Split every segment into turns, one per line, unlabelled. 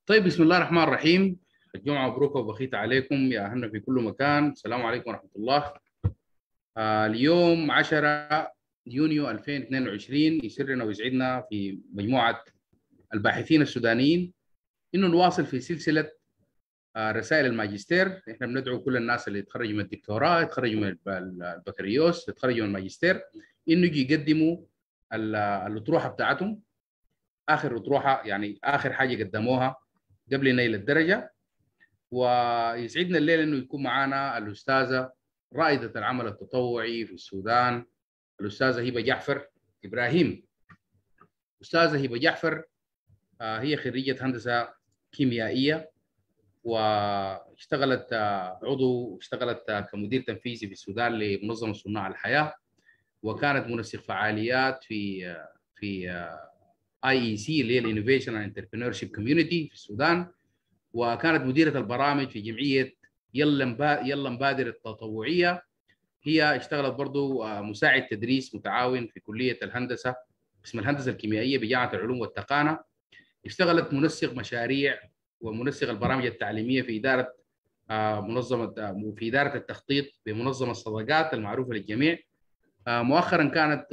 طيب بسم الله الرحمن الرحيم الجمعة مبروكة وبخيت عليكم يا أهلنا في كل مكان السلام عليكم ورحمة الله آه اليوم 10 يونيو 2022 يسرنا ويسعدنا في مجموعة الباحثين السودانيين إنه نواصل في سلسلة آه رسائل الماجستير إحنا بندعو كل الناس اللي يتخرجوا من الدكتوراه يتخرجوا من البكالوريوس يتخرجوا من الماجستير إنه يجي يقدموا الأطروحة بتاعتهم آخر أطروحة يعني آخر حاجة قدموها قبل نيل الدرجه ويسعدنا الليله انه يكون معنا الاستاذه رائده العمل التطوعي في السودان الاستاذه هبه جعفر ابراهيم استاذه هبه جعفر هي خريجه هندسه كيميائيه واشتغلت عضو اشتغلت كمدير تنفيذي في السودان لمنظمه صناع الحياه وكانت منسق فعاليات في في اي اي سي اللي هي الانوفيشن اند انتربرينور شيب كوميونتي في السودان وكانت مديره البرامج في جمعيه يلا مبا... يلا مبادر التطوعيه هي اشتغلت برضو مساعد تدريس متعاون في كليه الهندسه قسم الهندسه الكيميائيه بجامعه العلوم والتقانه اشتغلت منسق مشاريع ومنسق البرامج التعليميه في اداره منظمه في اداره التخطيط بمنظمه الصداقات المعروفه للجميع مؤخرا كانت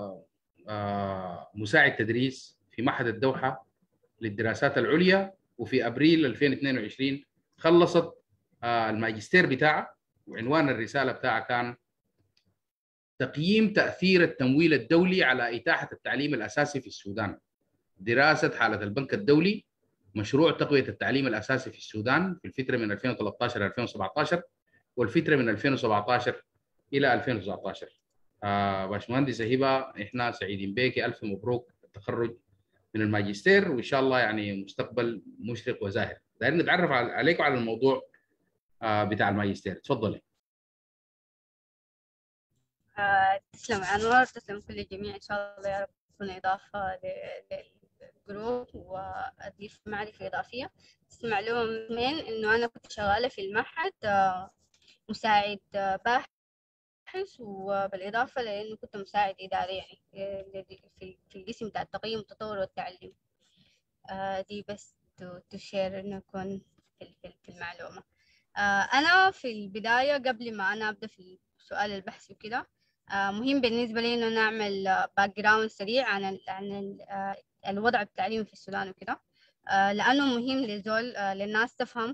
مساعد تدريس في معهد الدوحه للدراسات العليا وفي ابريل 2022 خلصت الماجستير بتاعها وعنوان الرساله بتاعها كان تقييم تاثير التمويل الدولي على اتاحه التعليم الاساسي في السودان دراسه حاله البنك الدولي مشروع تقويه التعليم الاساسي في السودان في الفتره من 2013 2017 والفتره من 2017 الى 2019 آه باشمهندس هبه احنا سعيدين بك الف مبروك التخرج من الماجستير وان شاء الله يعني مستقبل مشرق وزاهر دايرين نتعرف عليكم على الموضوع آه بتاع الماجستير تفضلي
آه تسلم انور تسلم كل الجميع ان شاء الله يا رب تكون اضافه للجروب واضيف معرفه اضافيه بس معلومه من انه انا كنت شغاله في المعهد آه مساعد باحث باحث وبالإضافة لأنه كنت مساعد إداري يعني في في القسم بتاع التقييم والتطور والتعليم آه دي بس تشير إنه يكون في, في المعلومة آه أنا في البداية قبل ما أنا أبدأ في سؤال البحث وكده آه مهم بالنسبة لي إنه نعمل باك جراوند سريع عن ال عن ال الوضع التعليمي في السودان وكده لأنه مهم لزول للناس تفهم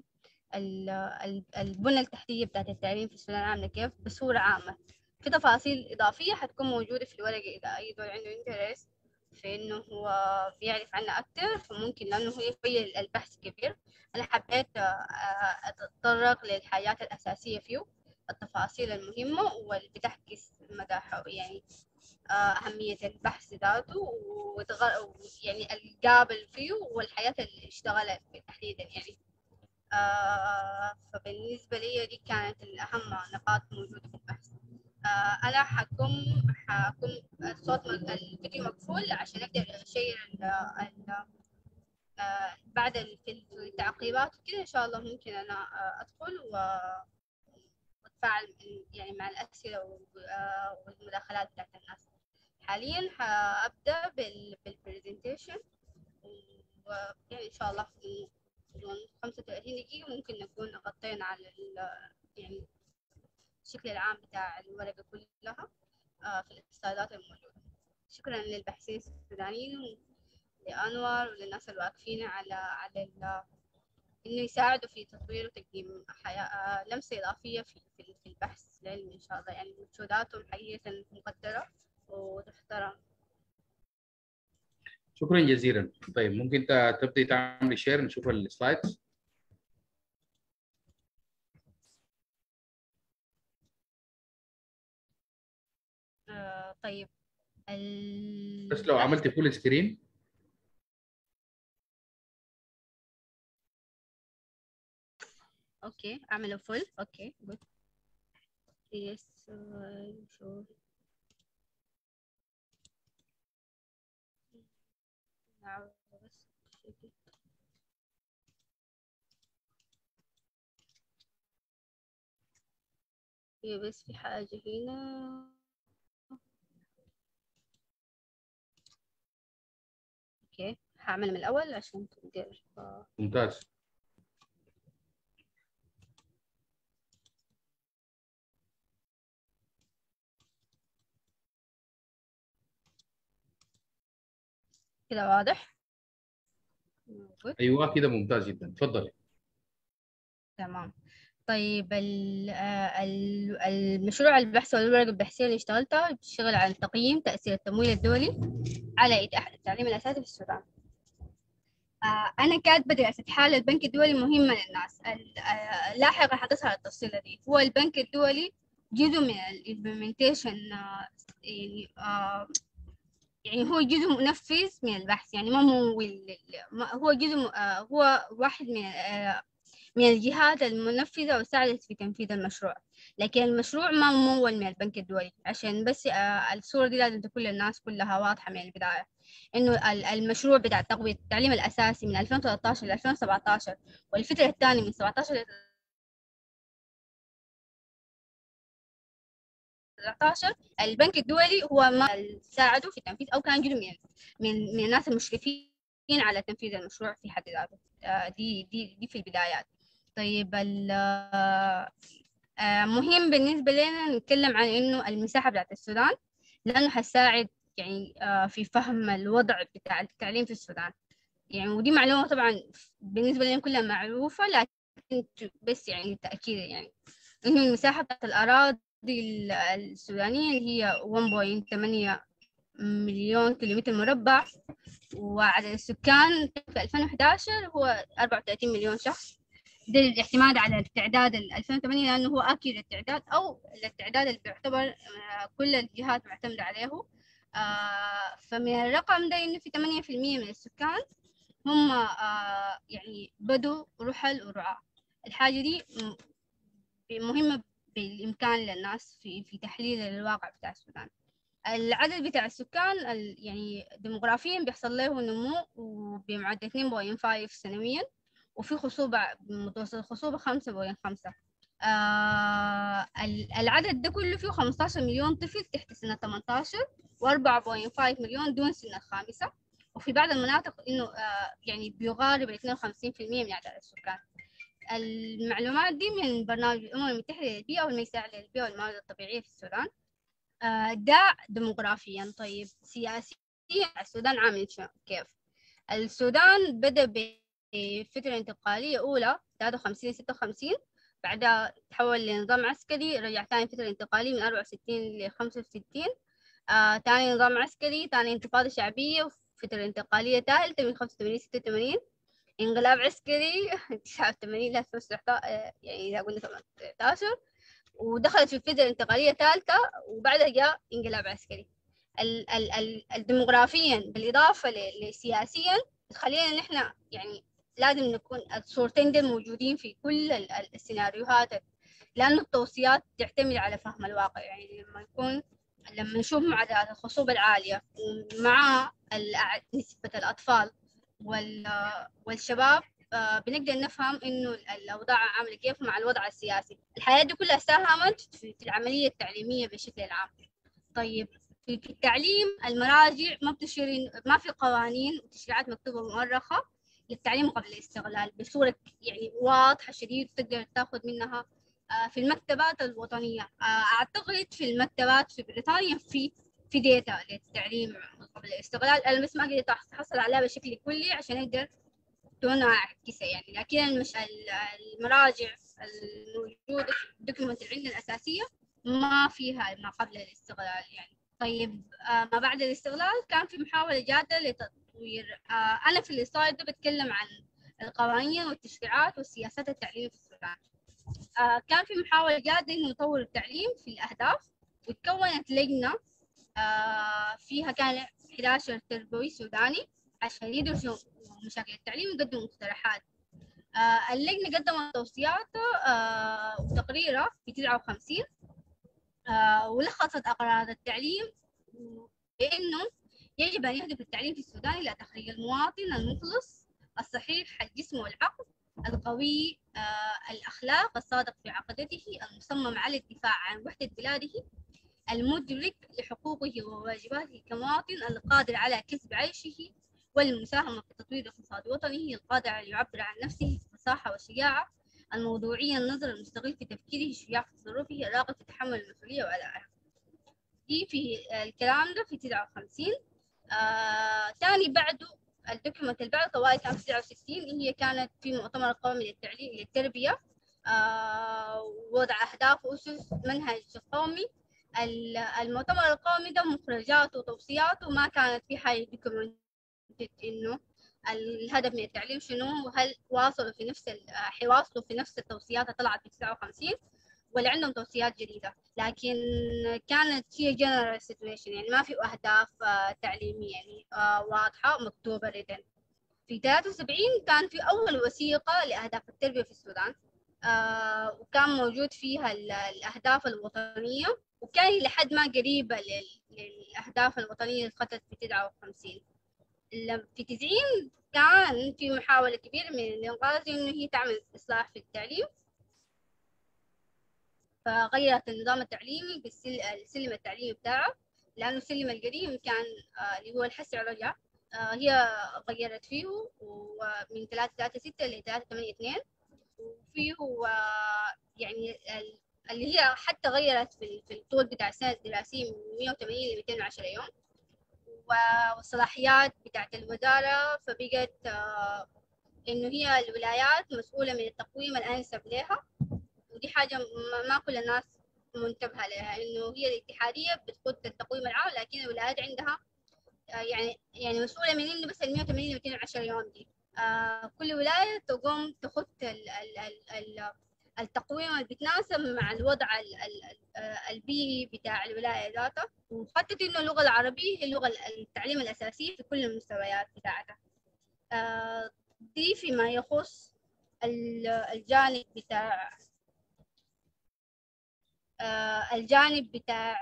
البنى التحتية بتاعت التعليم في السودان عاملة كيف بصورة عامة في تفاصيل إضافية حتكون موجودة في الورقة إذا أي دول عنده انترست في إنه هو بيعرف عنها أكتر فممكن لأنه هو في البحث كبير أنا حبيت أتطرق للحاجات الأساسية فيه التفاصيل المهمة واللي بتعكس مدى يعني أهمية البحث ذاته وتغ... يعني القابل فيه والحياة اللي اشتغلت تحديدا يعني آه فبالنسبة لي دي كانت الأهم نقاط موجودة في البحث آه أنا حكم حكم الصوت الفيديو مقفول عشان أقدر أشير ال ال آه بعد في التعقيبات وكذا إن شاء الله ممكن أنا أدخل وأتفاعل يعني مع الأسئلة والمداخلات بتاعت الناس حاليا حأبدأ بالبرزنتيشن ويعني إن شاء الله في حدود 35 دقيقة ممكن نكون غطينا على يعني الشكل العام بتاع الورقة كلها آه في السلايدات الموجودة شكرا للباحثين السودانيين لأنور وللناس الواقفين على على إنه يساعدوا في تطوير وتقديم حياة لمسة إضافية في في البحث العلمي إن شاء الله يعني مجهوداتهم حقيقة مقدرة وتحترم
شكرا جزيلا طيب ممكن تبدأي تعملي شير نشوف السلايدز
آه طيب ال...
بس لو عملتي فول سكرين
اوكي اعمله فول اوكي جود يس شو هي بس في حاجة هنا اوكي هعمل من الاول عشان تقدر
ممتاز
كده واضح موجود
ايوه كده ممتاز جدا تفضلي
تمام طيب ال- آه، ال- المشروع البحث والورقة البحثية اللي اشتغلتها بتشتغل عن تقييم تأثير التمويل الدولي على إتاحة التعليم الأساسي في السودان آه، أنا كاتبة دراسة حال البنك الدولي مهمة للناس ال- آه، لاحقا حتصل على التفصيلة دي هو البنك الدولي جزء من الإمبلمنتيشن يعني آه، يعني هو جزء منفذ من البحث يعني ما ممول ما- هو جزء م- آه، هو واحد من آه، من الجهات المنفذة وساعدت في تنفيذ المشروع لكن المشروع ما ممول من البنك الدولي عشان بس آه، الصورة دي لازم تكون للناس كلها واضحة من البداية إنه ال- المشروع بتاع تقوية التعليم الأساسي من 2013 ل 2017 والفترة الثانية من 17 ل 19 البنك الدولي هو ما ساعده في التنفيذ أو كان جزء من من من الناس المشرفين على تنفيذ المشروع في حد ذاته آه، دي دي دي في البدايات طيب ال- آه، مهم بالنسبة لنا نتكلم عن إنه المساحة بتاعت السودان لأنه حتساعد يعني آه، في فهم الوضع بتاع التعليم في السودان يعني ودي معلومة طبعا بالنسبة لنا كلها معروفة لكن ت- بس يعني للتأكيد يعني إنه المساحة بتاعت الأراضي ال- السودانية اللي هي 1.8 مليون كيلومتر مربع وعدد السكان في 2011 هو 34 مليون شخص ده الاعتماد على التعداد ال 2008 لأنه هو أكيد التعداد أو التعداد اللي بيعتبر آه، كل الجهات معتمدة عليه آه، فمن الرقم ده إنه في 8% من السكان هم آه، يعني بدوا رحل ورعاة الحاجة دي م- مهمة بالإمكان للناس في في تحليل الواقع بتاع السودان العدد بتاع السكان ال- يعني ديموغرافيا بيحصل له نمو بمعدل 2.5 سنويا وفي خصوبة متوسط الخصوبة 5.5 آه ال- العدد ده كله فيه 15 مليون طفل تحت سن 18 و4.5 مليون دون سن الخامسة وفي بعض المناطق إنه آه يعني بيقارب ال 52% من أعداد السكان المعلومات دي من برنامج الأمم المتحدة للبيئة والميساء للبيئة والموارد الطبيعية في السودان آه، ده ديموغرافيا طيب سياسيا السودان عامل شو- كيف السودان بدأ بفترة انتقالية أولى 53 56 بعدها تحول لنظام عسكري رجع تاني فترة انتقالية من 64 ل 65 آه، تاني نظام عسكري تاني انتفاضة شعبية وفترة انتقالية ثالثة من 85 86 انقلاب عسكري 89 ل 2019 يعني إذا قلنا 18 ودخلت في الفترة الانتقالية الثالثة وبعدها جاء انقلاب عسكري ال ال ال الديموغرافيا بالإضافة ل- لسياسيا تخلينا نحن يعني لازم نكون الصورتين دول موجودين في كل ال- ال- السيناريوهات لأنه التوصيات تعتمد على فهم الواقع يعني لما يكون لما نشوف معدلات الخصوبة العالية ومع الأع- نسبة الأطفال وال والشباب آه، بنقدر نفهم إنه ال- الأوضاع عاملة كيف مع الوضع السياسي الحياة دي كلها ساهمت في في العملية التعليمية بشكل عام طيب في في التعليم المراجع ما بتشير إن- ما في قوانين وتشريعات مكتوبة مؤرخة للتعليم قبل الاستغلال بصورة يعني واضحة شديد تقدر تاخذ منها آه، في المكتبات الوطنية آه، أعتقد في المكتبات في بريطانيا في في ديتا للتعليم قبل الاستغلال أنا بس ما قدرت أحصل عليها بشكل كلي عشان أقدر دون أعكسها يعني لكن المش... ال- المراجع الموجودة في الدوكيومنت اللي عندنا الأساسية ما فيها ما قبل الاستغلال يعني طيب آه ما بعد الاستغلال كان في محاولة جادة لتطوير آه أنا في السلايد ده بتكلم عن القوانين والتشريعات والسياسات التعليم في السودان آه كان في محاولة جادة إنه نطور التعليم في الأهداف وتكونت لجنة آه فيها كان 11 تربوي سوداني عشان يدرسوا مشاكل التعليم ويقدموا مقترحات آه اللجنة قدمت توصيات آه وتقريرها في 59 آه ولخصت أغراض التعليم بأنه يجب أن يهدف التعليم في السودان إلى تخريج المواطن المخلص الصحيح الجسم والعقل القوي آه الأخلاق الصادق في عقيدته المصمم على الدفاع عن وحدة بلاده المدرك لحقوقه وواجباته كمواطن القادر على كسب عيشه والمساهمة في تطوير الاقتصاد الوطني هي القادرة على يعبر عن نفسه بفصاحة وشجاعة الموضوعية النظر المستقل في تفكيره الشجاع في تصرفه الراغب في تحمل المسؤولية وأدائها دي في الكلام ده في تسعة وخمسين آه تاني بعده الدوكيمنت اللي بعده طوالي كان في تسعة وستين هي كانت في مؤتمر القومي للتعليم للتربية آه وضع أهداف وأسس منهج قومي المؤتمر القومي ده مخرجاته وتوصياته ما كانت في حاجة دوكيمنت إنه الهدف من التعليم شنو وهل واصلوا في نفس حيواصلوا في نفس التوصيات اللي طلعت في 59 ولا عندهم توصيات جديدة لكن كانت هي جنرال سيتويشن يعني ما في أهداف تعليمية يعني واضحة مكتوبة ريتن في 73 كان في أول وثيقة لأهداف التربية في السودان آه وكان موجود فيها الأهداف الوطنية وكان لحد ما قريبة للأهداف الوطنية اللي خطت في 59 في 90 كان في محاولة كبيرة من الإنقاذ إنه هي تعمل إصلاح في التعليم فغيرت النظام التعليمي بالسلم التعليمي بتاعه لأنه السلم القديم كان آه اللي هو الحسي رجع آه هي غيرت فيه ومن ثلاثة ثلاثة ستة لثلاثة ثمانية اثنين وفيه آه يعني اللي هي حتى غيرت في الطول بتاع السنة الدراسية من 180 ل 210 يوم والصلاحيات بتاعت الوزارة فبقت إنه هي الولايات مسؤولة من التقويم الأنسب لها ودي حاجة ما كل الناس منتبهة لها إنه هي الاتحادية بتخد التقويم العام لكن الولايات عندها يعني يعني مسؤولة من إنه بس ال 180 ل 210 يوم دي كل ولاية تقوم تخط ال ال ال ال التقويم اللي بيتناسب مع الوضع البيئي بتاع الولاية ذاتها وخطت إنه اللغة العربية هي لغة التعليم الأساسية في كل المستويات بتاعتها دي فيما يخص الجانب بتاع الجانب بتاع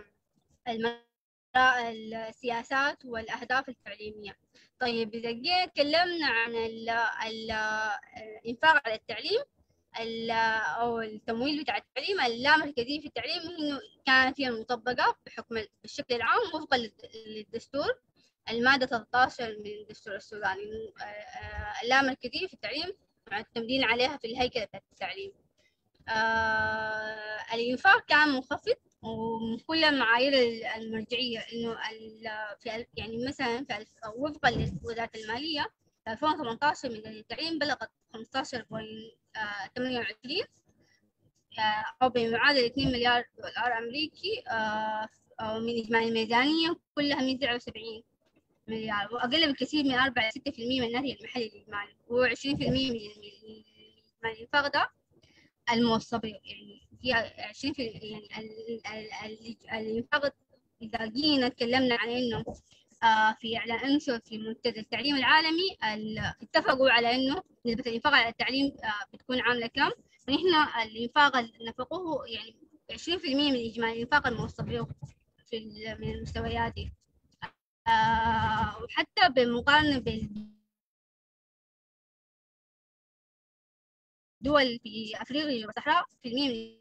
السياسات والأهداف التعليمية طيب إذا جينا تكلمنا عن الإنفاق على التعليم او التمويل بتاع التعليم اللامركزيه في التعليم انه كانت هي المطبقه بحكم بالشكل العام وفقا للدستور الماده 13 من الدستور السوداني اللامركزيه في التعليم مع التمرين عليها في الهيكله بتاعت التعليم آه الانفاق كان منخفض وكل المعايير المرجعيه انه في يعني مثلا في وفقا لوزاره الماليه في 2018 من التعليم بلغت 15 28 أو بمعادل 2 مليار دولار أمريكي أو من إجمالي الميزانية كلها 179 مليار وأقل بكثير من 4 6% من الناتج المحلي الإجمالي و20% من الإجمالي الإنفاق ده الموظفين يعني هي 20 في يعني الإنفاق إذا جينا تكلمنا عن إنه في إعلان أنشر في منتدى التعليم العالمي اتفقوا على إنه نسبة الإنفاق على التعليم بتكون عاملة كم فنحن الإنفاق اللي نفقوه يعني 20% من إجمالي الإنفاق الموصف له في من المستويات دي وحتى بالمقارنة بال دول في أفريقيا والصحراء في المية من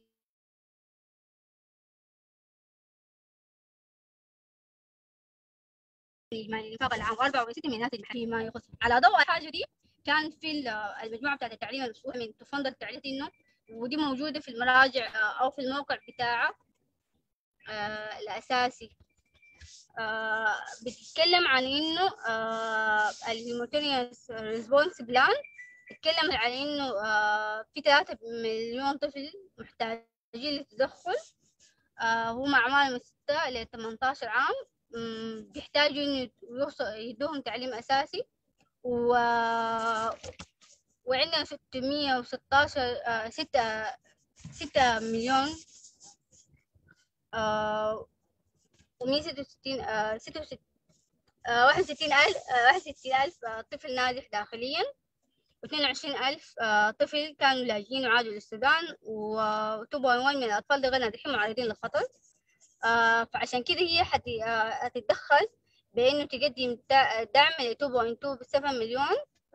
إجمالي الإنفاق العام وأربعة وستة من الناتج المحلي ما يخص على ضوء الحاجة دي كان في المجموعة بتاعت التعليم المسؤولة من تفضل التعليم إنه ودي موجودة في المراجع أو في الموقع بتاعها آه الأساسي آه بتتكلم عن إنه آه الهيموتينيوس ريسبونس بلان بتتكلم عن إنه آه في ثلاثة مليون طفل محتاجين للتدخل آه هم أعمار من ستة ل 18 عام بيحتاجوا إنه يدوهم تعليم أساسي و وعندنا ستمية وستاشر ستة ستة مليون ومية ستة وستين ستة وستين واحد وستين ألف واحد وستين ألف طفل ناجح داخليا واثنين وعشرين ألف طفل كانوا لاجئين وعادوا للسودان وتوبوا من الأطفال دي غير ناجحين معرضين للخطر فعشان كده هي هتتدخل بإنه تقدم دعم ل 2.2 7 مليون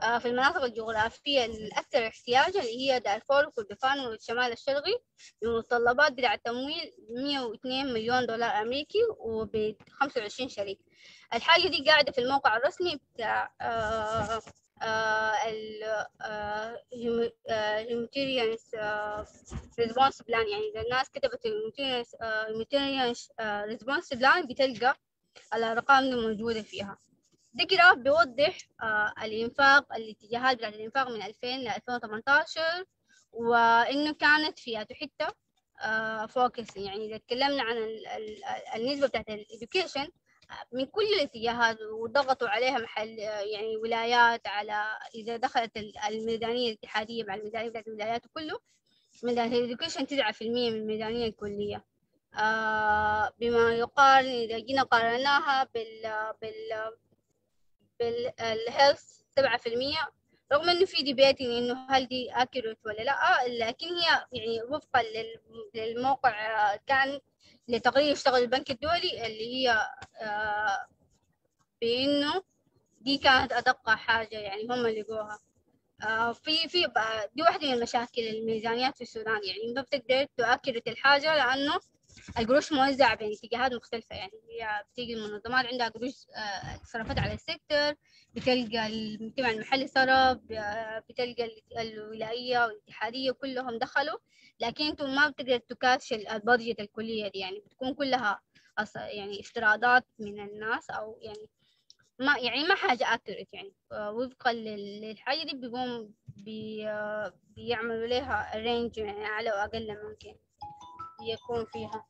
آه، في المناطق الجغرافية الأكثر احتياجا اللي هي دارفور وكردفان والشمال الشرقي بمتطلبات بتاع تمويل 102 مليون دولار أمريكي وب 25 شريك الحاجة دي قاعدة في الموقع الرسمي بتاع آه، ال humanitarian response plan يعني إذا الناس كتبت humanitarian response plan بتلقى الأرقام دي موجودة فيها ده جراف بيوضح آه الإنفاق الاتجاهات بتاعت الإنفاق من 2000 ل 2018 وإنه كانت فيها حتة آه فوكس يعني إذا تكلمنا عن ال ال النسبة بتاعت الإدوكيشن من كل الاتجاهات وضغطوا عليها محل يعني ولايات على إذا دخلت الميزانية الاتحادية مع الميزانية بتاعت الولايات وكله ميزانية الإدوكيشن تسعة في المية من الميزانية الكلية آه بما يقارن إذا جينا قارناها بال بال بالهيلث سبعة في المية رغم إنه في ديبيت إنه هل دي أكيوريت ولا لا لكن هي يعني وفقا للموقع كان لتقرير اشتغل البنك الدولي اللي هي آه بإنه دي كانت أدق حاجة يعني هم اللي لقوها آه في في دي واحدة من مشاكل الميزانيات في السودان يعني ما بتقدر تؤكد الحاجة لأنه القروش موزعة بين اتجاهات مختلفة يعني هي بتيجي المنظمات عندها قروش صرفت على السيكتور بتلقى المجتمع المحلي صرف بتلقى الولائية والاتحادية كلهم دخلوا لكن انتم ما بتقدر تكاتش البادجت الكلية دي يعني بتكون كلها يعني افتراضات من الناس أو يعني ما يعني ما حاجة أكيوريت يعني وفقا للحاجة دي بيقوم بي بيعملوا لها رينج يعني أعلى وأقل ممكن يكون فيها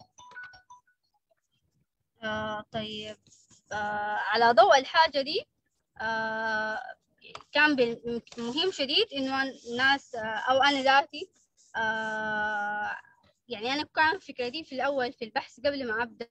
آه طيب آه على ضوء الحاجة دي آه كان مهم شديد إنه الناس آه أو أنا ذاتي آه يعني أنا كان فكرتي في الأول في البحث قبل ما أبدأ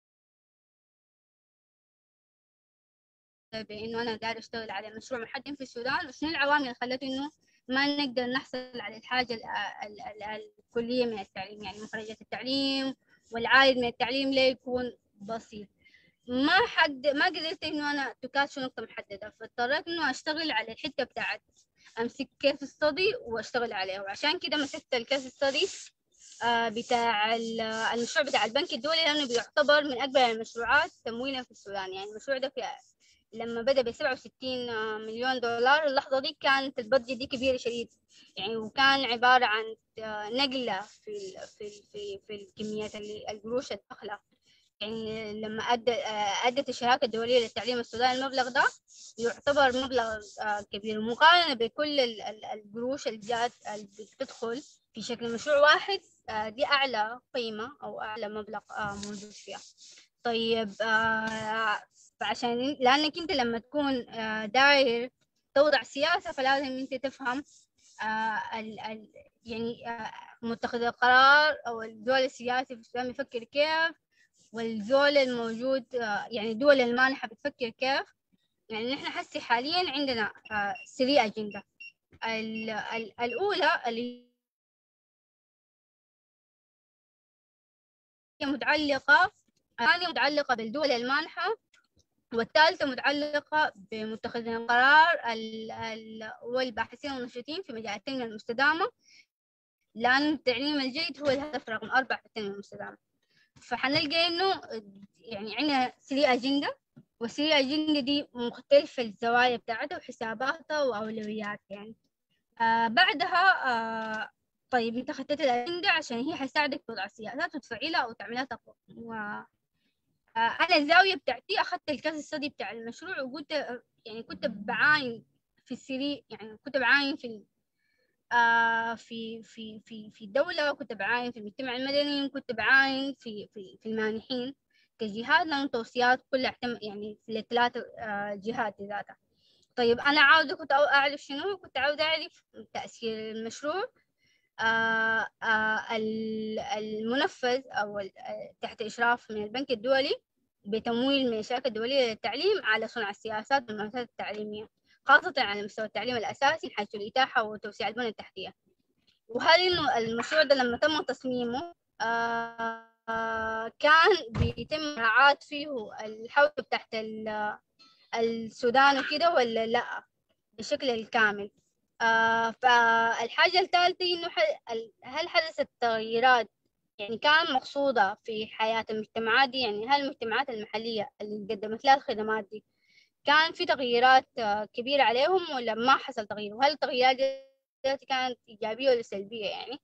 بإنه أنا داير أشتغل على مشروع محدد في السودان وشنو العوامل اللي خلته إنه ما نقدر نحصل على الحاجة ال ال ال الكلية من التعليم يعني مخرجات التعليم والعائد من التعليم لا يكون بسيط ما حد ما قدرت إنه أنا تكاتش نقطة محددة فاضطريت إنه أشتغل على الحتة بتاعت أمسك كيس ستدي وأشتغل عليه وعشان كده مسكت الكيس ستدي آه بتاع المشروع بتاع البنك الدولي لأنه بيعتبر من أكبر المشروعات تمويلا في السودان يعني المشروع ده في لما بدأ ب 67 مليون دولار اللحظة دي كانت البادجت دي كبيرة شديد يعني وكان عبارة عن نقلة في في في في الكميات القروش الداخلة يعني لما أدت أدت الشراكة الدولية للتعليم السوداني المبلغ ده يعتبر مبلغ كبير مقارنة بكل القروش اللي جات اللي بتدخل في شكل مشروع واحد دي أعلى قيمة أو أعلى مبلغ موجود فيها طيب فعشان لأنك أنت لما تكون داير توضع سياسة فلازم أنت تفهم ال ال يعني متخذ القرار أو الدول السياسي في السودان بيفكر كيف والدول الموجود يعني الدول المانحة بتفكر كيف يعني نحن حسي حاليا عندنا سري أجندة الأولى اللي هي متعلقة الثانية متعلقة بالدول المانحة والثالثة متعلقة بمتخذين القرار والباحثين والناشطين في مجال التنمية المستدامة لأن التعليم الجيد هو الهدف رقم أربعة في التنمية المستدامة فحنلقى إنه يعني عندنا سري أجندة والسري أجندة دي مختلفة الزوايا بتاعتها وحساباتها وأولويات يعني آه بعدها آه طيب انت خطيت الأجندة عشان هي حتساعدك توضع السياسات وتفعلها أو تعملها تقوى و... أنا الزاوية بتاعتي أخذت الكاس الصدي بتاع المشروع وقلت يعني كنت بعاين في السري يعني كنت بعاين في آه في في في في الدولة كنت بعاين في المجتمع المدني كنت بعاين في في في المانحين كجهات لهم توصيات كلها اعتمد يعني للثلاث آه جهات ذاتها طيب أنا عاوزة كنت أعرف شنو كنت عاوزة أعرف تأثير المشروع آه آه المنفذ أو تحت إشراف من البنك الدولي بتمويل من الشركة الدولية للتعليم على صنع السياسات والمؤسسات التعليمية خاصة على مستوى التعليم الأساسي حيث الإتاحة وتوسيع البنى التحتية وهل إنه المشروع ده لما تم تصميمه آه آه كان بيتم مراعاة فيه الحوزة تحت السودان وكده ولا لأ بالشكل الكامل آه فالحاجة الثالثة إنه هل حدثت تغييرات يعني كان مقصودة في حياة المجتمعات دي يعني هل المجتمعات المحلية اللي قدمت لها الخدمات دي كان في تغييرات كبيرة عليهم ولا ما حصل تغيير وهل التغييرات دي كانت إيجابية ولا سلبية يعني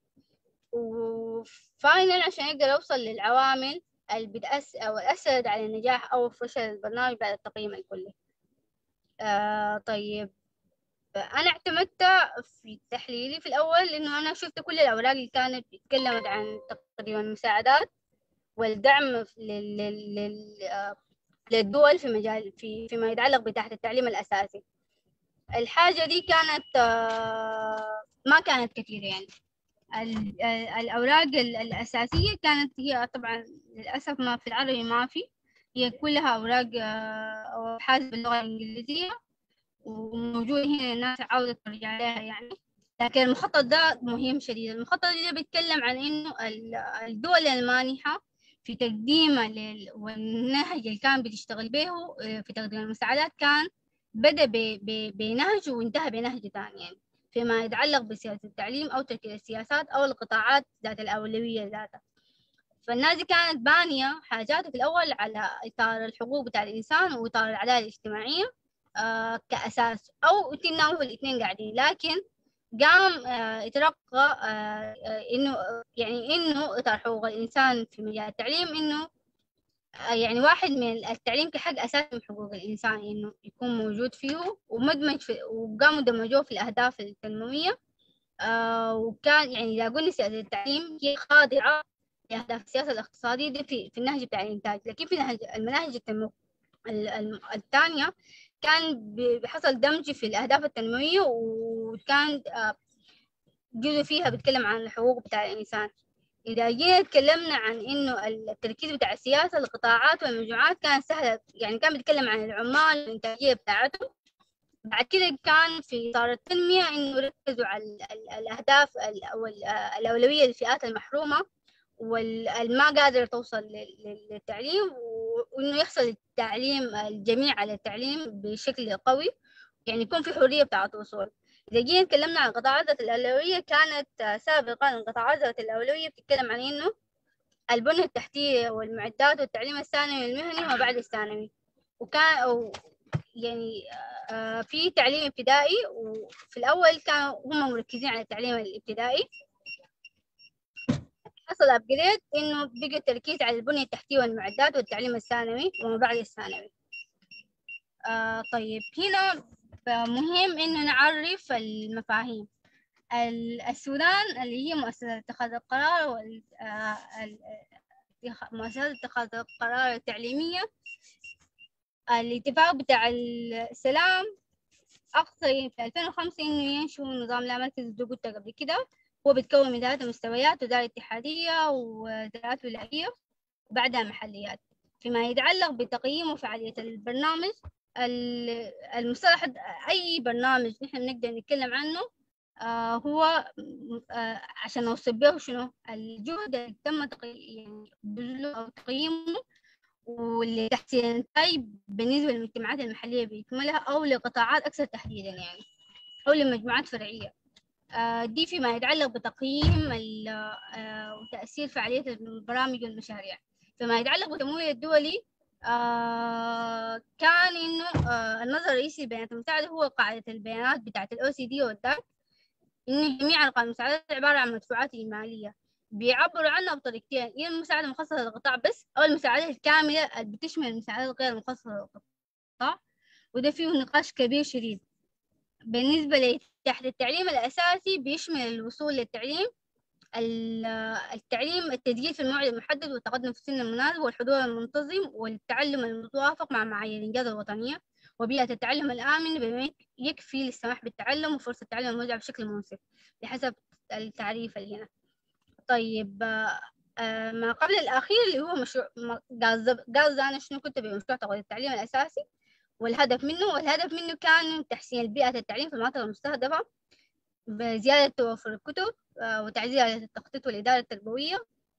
وفاينل عشان أقدر أوصل للعوامل اللي بتأثر أو أثرت على النجاح أو فشل البرنامج بعد التقييم الكلي آه طيب أنا اعتمدت في تحليلي في الأول إنه أنا شفت كل الأوراق اللي كانت اتكلمت عن تقديم المساعدات والدعم للدول في مجال في فيما يتعلق بتحت التعليم الأساسي الحاجة دي كانت ما كانت كثيرة يعني الأوراق الأساسية كانت هي طبعا للأسف ما في العربي ما في هي كلها أوراق أو أبحاث باللغة الإنجليزية وموجودة هنا الناس عاوزة ترجع عليها يعني لكن المخطط ده مهم شديد المخطط ده بيتكلم عن إنه الدول المانحة في تقديمها لل... والنهج اللي كان بتشتغل به في تقديم المساعدات كان بدأ ب... ب... بنهج وانتهى بنهج ثاني يعني فيما يتعلق بسياسة التعليم أو تركيز السياسات أو القطاعات ذات الأولوية ذاتها فالناس دي كانت بانية حاجاته في الأول على إطار الحقوق بتاع الإنسان وإطار العدالة الاجتماعية آه كأساس أو تناول الاثنين قاعدين لكن قام آه يترقى آه إنه يعني إنه إطار حقوق الإنسان في مجال التعليم إنه يعني واحد من التعليم كحق أساسي من حقوق الإنسان إنه يكون موجود فيه ومدمج في وقاموا دمجوه في الأهداف التنموية آه وكان يعني إذا قلنا سياسة التعليم هي خاضعة لأهداف السياسة الاقتصادية دي في, في النهج بتاع الإنتاج لكن في نهج المناهج التنمو الثانية كان بحصل دمج في الأهداف التنموية وكان آه جزء فيها بيتكلم عن الحقوق بتاع الإنسان إذا جينا تكلمنا عن إنه التركيز بتاع السياسة القطاعات والمجموعات كان سهلة يعني كان بيتكلم عن العمال والإنتاجية بتاعتهم بعد كده كان في إطار التنمية إنه ركزوا على الأهداف أو الأولوية للفئات المحرومة والما قادرة توصل للتعليم وإنه يحصل التعليم الجميع على التعليم بشكل قوي يعني يكون في حرية بتاعة الوصول إذا جينا تكلمنا عن قطاعات ذات الأولوية كانت سابقا القطاعات ذات الأولوية بتتكلم عن إنه البنية التحتية والمعدات والتعليم الثانوي والمهني وما بعد الثانوي وكان أو يعني في تعليم ابتدائي وفي الأول كانوا هم مركزين على التعليم الابتدائي حصل أبجريد إنه بقى التركيز على البنية التحتية والمعدات والتعليم الثانوي وما بعد الثانوي آه طيب هنا فمهم إنه نعرف المفاهيم السودان اللي هي مؤسسة اتخاذ القرار مؤسسة اتخاذ القرار التعليمية الاتفاق بتاع السلام أقصى في 2005 إنه ينشئ نظام لا مركز زي قلت قبل كده هو بيتكون من ثلاثة مستويات وزارة اتحادية وزارات ولاية وبعدها محليات فيما يتعلق بتقييم وفعالية البرنامج المصطلح أي برنامج نحن بنقدر نتكلم عنه آه هو آه عشان نوصف به شنو الجهد اللي تم يعني أو تقييمه واللي تحسين النتائج بالنسبة للمجتمعات المحلية بإكملها أو لقطاعات أكثر تحديدا يعني أو لمجموعات فرعية آه دي فيما يتعلق بتقييم وتأثير فعالية البرامج والمشاريع فيما يتعلق بالتمويل الدولي آه كان إنه آه النظر الرئيسي لبيانات المساعدة هو قاعدة البيانات بتاعة الأو سي دي والداك إنه جميع أرقام المساعدات عبارة عن مدفوعات إجمالية بيعبروا عنها بطريقتين يا المساعدة المخصصة للقطاع بس أو المساعدات الكاملة اللي بتشمل المساعدات غير المخصصة للقطاع وده فيه نقاش كبير شديد بالنسبة لتحت التعليم الأساسي بيشمل الوصول للتعليم التعليم التسجيل في الموعد المحدد والتقدم في السن المناسب والحضور المنتظم والتعلم المتوافق مع معايير الإنجاز الوطنية وبيئة التعلم الآمن بما يكفي للسماح بالتعلم وفرصة التعلم الموزع بشكل منصف بحسب التعريف اللي هنا طيب ما قبل الأخير اللي هو مشروع قال أنا شنو كنت بمشروع تقوية التعليم الأساسي والهدف منه والهدف منه كان تحسين بيئة التعليم في المناطق المستهدفة بزيادة توفر الكتب وتعزيز التخطيط والإدارة التربوية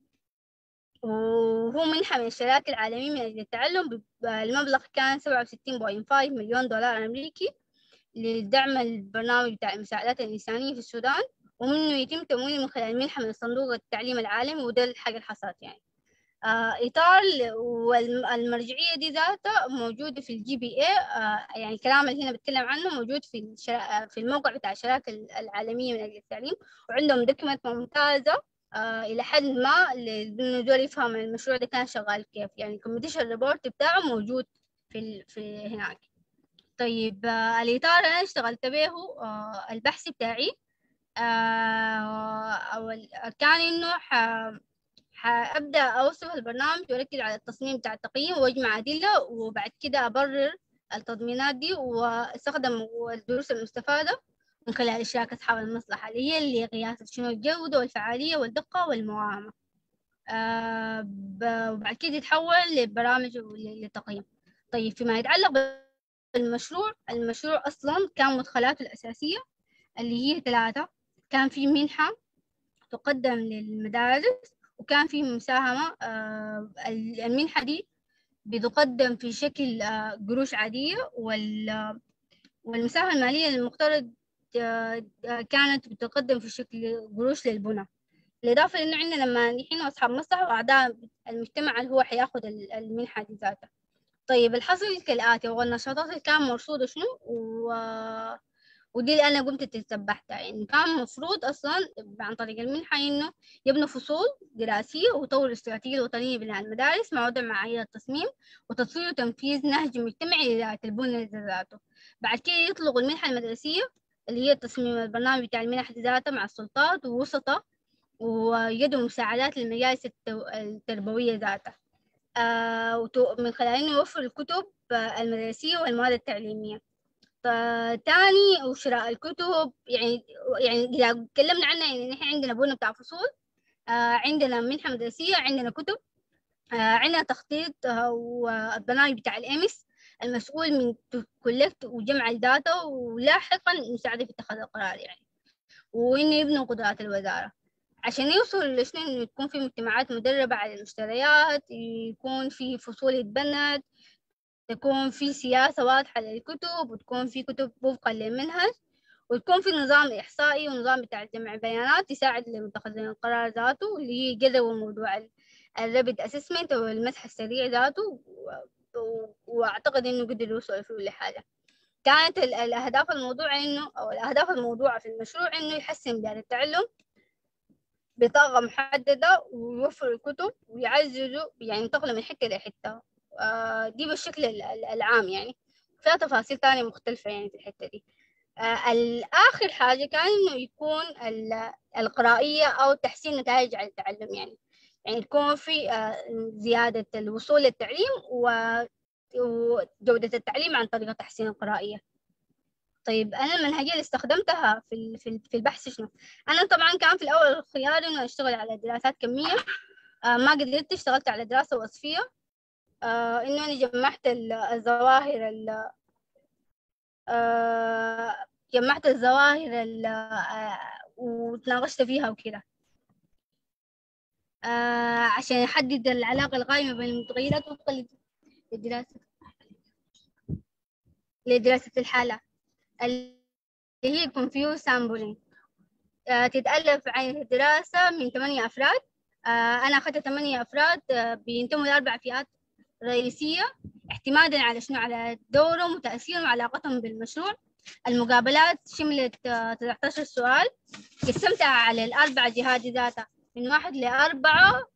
وهو منحة من الشراكة العالمية من أجل التعلم المبلغ كان سبعة وستين بوينت فايف مليون دولار أمريكي لدعم البرنامج بتاع المساعدات الإنسانية في السودان ومنه يتم تمويله من خلال منحة من صندوق التعليم العالمي وده الحاجة اللي حصلت يعني آه إطار والمرجعية دي ذاتها موجودة في الجي بي اي آه يعني الكلام اللي هنا بتكلم عنه موجود في الشرا... في الموقع بتاع الشراكة العالمية من أجل التعليم وعندهم دوكيمنت ممتازة آه إلى حد ما إنه دول يفهم المشروع ده كان شغال كيف يعني الكومبيتيشن ريبورت بتاعه موجود في ال... في هناك طيب آه الإطار اللي أنا اشتغلت به آه البحث بتاعي آه أو كان إنه ح... حأبدأ أوصف البرنامج وأركز على التصميم بتاع التقييم وأجمع أدلة وبعد كده أبرر التضمينات دي وأستخدم الدروس المستفادة من خلال إشراك أصحاب المصلحة اللي هي اللي قياس شنو الجودة والفعالية والدقة والموائمة آه وبعد كده يتحول لبرامج للتقييم طيب فيما يتعلق بالمشروع المشروع أصلا كان مدخلاته الأساسية اللي هي ثلاثة كان في منحة تقدم للمدارس وكان في مساهمة آه المنحة دي بتقدم في شكل آه قروش عادية وال والمساهمة المالية المفترض آه كانت بتقدم في شكل قروش للبنى بالإضافة لأنه عندنا مانحين وأصحاب مصلحة وأعضاء المجتمع اللي هو حياخد المنحة دي ذاتها طيب الحصل كالآتي والنشاطات اللي كان مرصودة شنو و... ودي اللي أنا قمت تتبعتها يعني كان مفروض أصلا عن طريق المنحة إنه يبنوا فصول دراسية وطور الاستراتيجية الوطنية بناء المدارس مع وضع معايير التصميم وتصوير وتنفيذ نهج مجتمعي لإدارة البنى ذاته بعد كده يطلقوا المنحة المدرسية اللي هي تصميم البرنامج بتاع المنح ذاتها مع السلطات ووسطة ويدوا مساعدات للمجالس التربوية ذاتها آه من خلال إنه يوفر الكتب المدرسية والمواد التعليمية تاني وشراء الكتب يعني يعني إذا تكلمنا عنها يعني نحن عندنا بنى بتاع فصول آه عندنا منحة مدرسية عندنا كتب آه عندنا تخطيط آه والبرنامج بتاع الإمس المسؤول من كولكت وجمع الداتا ولاحقا مساعدة في اتخاذ القرار يعني وإنه يبنوا قدرات الوزارة عشان يوصلوا لشنو إنه يكون في مجتمعات مدربة على المشتريات يكون في فصول يتبنت تكون في سياسة واضحة للكتب وتكون في كتب وفقا للمنهج وتكون في نظام إحصائي ونظام بتاع جمع بيانات يساعد لمتخذين القرار ذاته اللي هي جذبوا موضوع الرابد أسسمنت أو المسح السريع ذاته وأعتقد إنه قدروا يوصلوا فيه لحاجة كانت الأهداف الموضوع إنه أو الأهداف الموضوعة في المشروع إنه يحسن بيئة التعلم بطاقة محددة ويوفر الكتب ويعززوا يعني ينتقلوا من حتة لحتة آه دي بالشكل العام يعني فيها تفاصيل تانية مختلفة يعني في الحتة دي آه الآخر حاجة كان إنه يكون القرائية أو تحسين نتائج على التعلم يعني يعني تكون في آه زيادة الوصول للتعليم وجودة التعليم عن طريق تحسين القرائية طيب أنا المنهجية اللي استخدمتها في في البحث شنو؟ أنا طبعا كان في الأول خياري إنه أشتغل على دراسات كمية آه ما قدرت اشتغلت على دراسة وصفية آه إنه أنا جمعت الظواهر ال آه جمعت الظواهر ال آه وتناقشت فيها وكده آه عشان أحدد العلاقة القائمة بين المتغيرات وفقا لدراسة لدراسة الحالة اللي هي confused sampling آه تتألف عن الدراسة من ثمانية أفراد آه أنا أخذت ثمانية أفراد آه بينتموا لأربع فئات رئيسية اعتمادا على شنو على دورهم وتأثيرهم وعلاقتهم بالمشروع المقابلات شملت 13 سؤال قسمتها على الأربع جهات ذاتها من واحد لأربعة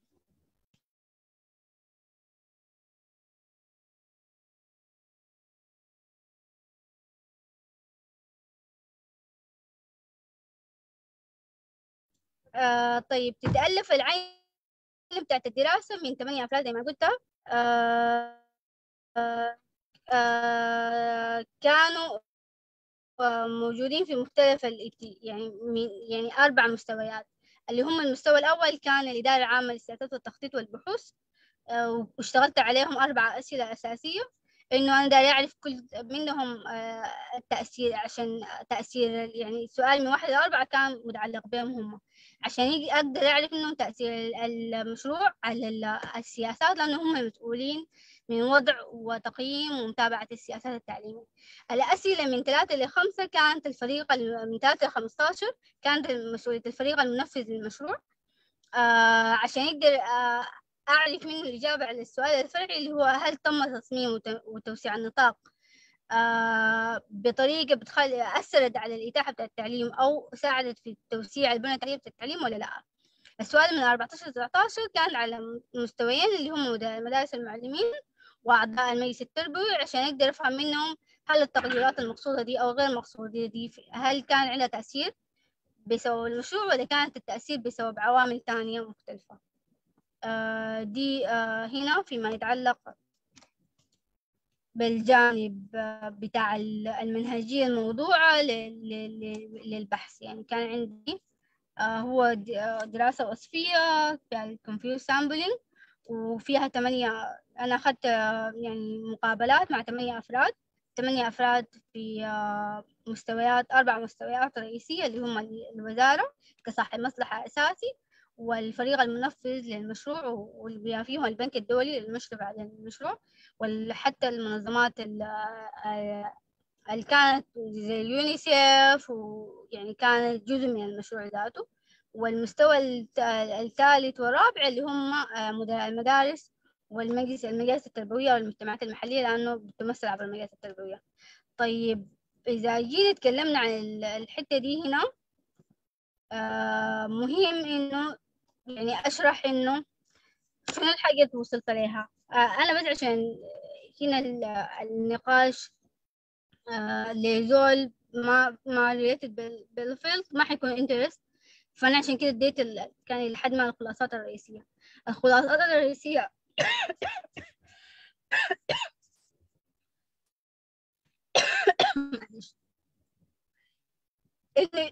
آه طيب تتألف العين بتاعت الدراسة من ثمانية أفراد زي ما قلت آه آه آه كانوا موجودين في مختلف يعني من يعني أربع مستويات اللي هم المستوى الأول كان الإدارة العامة للسياسات والتخطيط والبحوث آه واشتغلت عليهم أربع أسئلة أساسية إنه أنا داري أعرف كل منهم آه التأثير عشان تأثير يعني سؤال من واحد لأربعة كان متعلق بهم هم عشان أقدر أعرف إنه تأثير المشروع على السياسات لأنه هم المسؤولين من وضع وتقييم ومتابعة السياسات التعليمية الأسئلة من ثلاثة لخمسة كانت الفريق من ثلاثة لخمستاشر كانت مسؤولية الفريق المنفذ للمشروع آه عشان يقدر آه أعرف منه الإجابة على السؤال الفرعي اللي هو هل تم تصميم وتوسيع النطاق آه بطريقة بتخلي أثرت على الإتاحة بتاع التعليم أو ساعدت في توسيع البنى التحتية بتاع التعليم ولا لا السؤال من 14 ل 19 كان على مستويين اللي هم مدارس المعلمين وأعضاء المجلس التربوي عشان أقدر أفهم منهم هل التغييرات المقصودة دي أو غير المقصودة دي هل كان عندها تأثير بسبب المشروع ولا كانت التأثير بسبب عوامل تانية مختلفة آه دي آه هنا فيما يتعلق بالجانب بتاع المنهجية الموضوعة للبحث يعني كان عندي هو دراسة وصفية في الكمبيوتر سامبلينج وفيها ثمانية أنا أخذت يعني مقابلات مع ثمانية أفراد ثمانية أفراد في مستويات أربع مستويات رئيسية اللي هم الوزارة كصاحب مصلحة أساسي والفريق المنفذ للمشروع واللي فيهم البنك الدولي للمشرف على المشروع وحتى المنظمات اللي كانت زي اليونيسيف ويعني كانت جزء من المشروع ذاته والمستوى الثالث والرابع اللي هم المدارس والمجلس المجالس التربوية والمجتمعات المحلية لأنه بتمثل عبر المجالس التربوية طيب إذا جينا تكلمنا عن الحتة دي هنا آه مهم إنه يعني أشرح إنه شنو الحاجة اللي وصلت لها آه أنا بس عشان هنا النقاش آه لزول ما ما ريليتد بالفيلد ما حيكون انترست فأنا عشان كده اديت ال... كان لحد ما الخلاصات الرئيسية الخلاصات الرئيسية اللي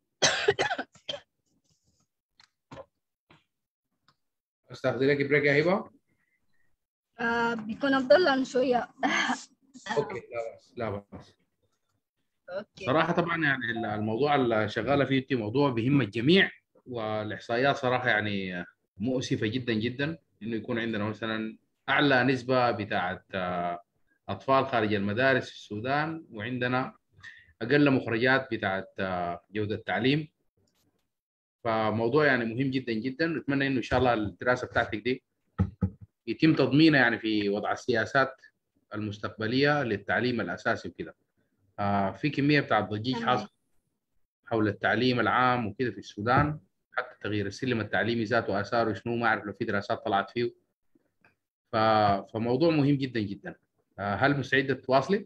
استاخذ لك بريك يا هبه
آه بيكون افضل لنا شويه
اوكي لا بأس لا بأس
اوكي
صراحه طبعا يعني الموضوع اللي شغاله فيه انت موضوع بهم الجميع والاحصائيات صراحه يعني مؤسفه جدا جدا انه يكون عندنا مثلا اعلى نسبه بتاعت اطفال خارج المدارس في السودان وعندنا اقل مخرجات بتاعت جوده التعليم فموضوع يعني مهم جدا جدا نتمنى انه ان شاء الله الدراسه بتاعتك دي يتم تضمينها يعني في وضع السياسات المستقبليه للتعليم الاساسي وكده آه في كميه بتاعت ضجيج
تمام.
حاصل حول التعليم العام وكده في السودان حتى تغيير السلم التعليمي ذاته اثاره شنو ما اعرف لو في دراسات طلعت فيه ف... فموضوع مهم جدا جدا آه هل مستعده تواصلي؟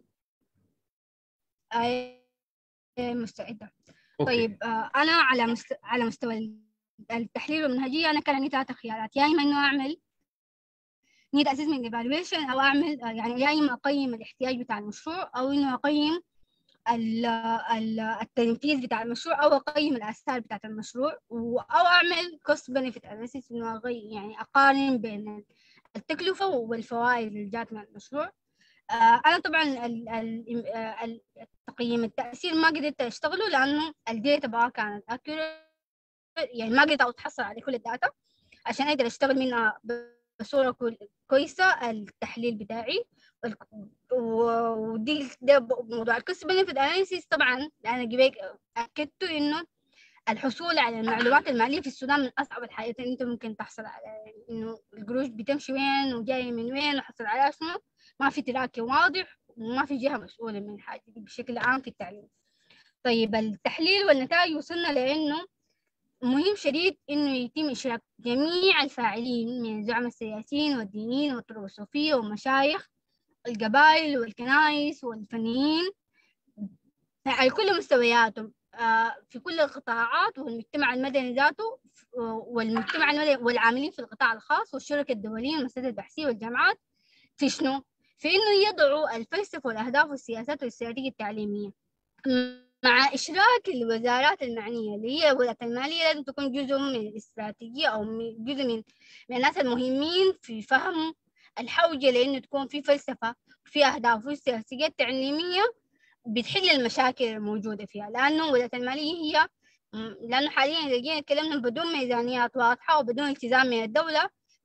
أي مستعدة
أوكي.
طيب آه، أنا على مست... على مستوى التحليل والمنهجية أنا كان عندي ثلاثة خيارات يا إما إنه أعمل نيد اسسمنت ايفالويشن أو أعمل آه، يعني يا إما أقيم الاحتياج بتاع المشروع أو إنه أقيم ال... ال... التنفيذ بتاع المشروع أو أقيم الآثار بتاعت المشروع و... أو أعمل كوست بنفيت أناليسيس إنه أغي... يعني أقارن بين التكلفة والفوائد اللي جات من المشروع آه، أنا طبعا ال- ال- آه، ال- التقييم التأثير ما قدرت أشتغله لأنه الداتا بقى كانت accurate يعني ما قدرت أتحصل على كل الداتا عشان أقدر أشتغل منها بصورة كل- كويسة التحليل بتاعي والك- و- ودي ده ب- موضوع الكوست بنفيت أناليسيس طبعا أنا جبت أكدت إنه الحصول على المعلومات المالية في السودان من أصعب الحاجات اللي أنت ممكن تحصل على إنه القروش بتمشي وين وجاية من وين وحصل عليها شنو ما في تراكي واضح وما في جهة مسؤولة من الحاجة دي بشكل عام في التعليم طيب التحليل والنتائج وصلنا لأنه مهم شديد إنه يتم إشراك جميع الفاعلين من الزعماء السياسيين والدينيين والطرق الصوفية والمشايخ القبائل والكنائس والفنيين على كل مستوياتهم آه، في كل القطاعات والمجتمع المدني ذاته والمجتمع المدني والعاملين في القطاع الخاص والشركة الدولية والمؤسسات البحثية والجامعات في شنو؟ في إنه يضعوا الفلسفة والأهداف والسياسات والاستراتيجية التعليمية مع إشراك الوزارات المعنية اللي هي وزارة المالية لازم تكون جزء من الاستراتيجية أو من- جزء من من الناس المهمين في فهم الحوجة لأنه تكون في فلسفة وفي أهداف وفي استراتيجيات تعليمية بتحل المشاكل الموجودة فيها لأنه وزارة المالية هي م- لأنه حاليا إذا جينا تكلمنا بدون ميزانيات واضحة وبدون التزام من الدولة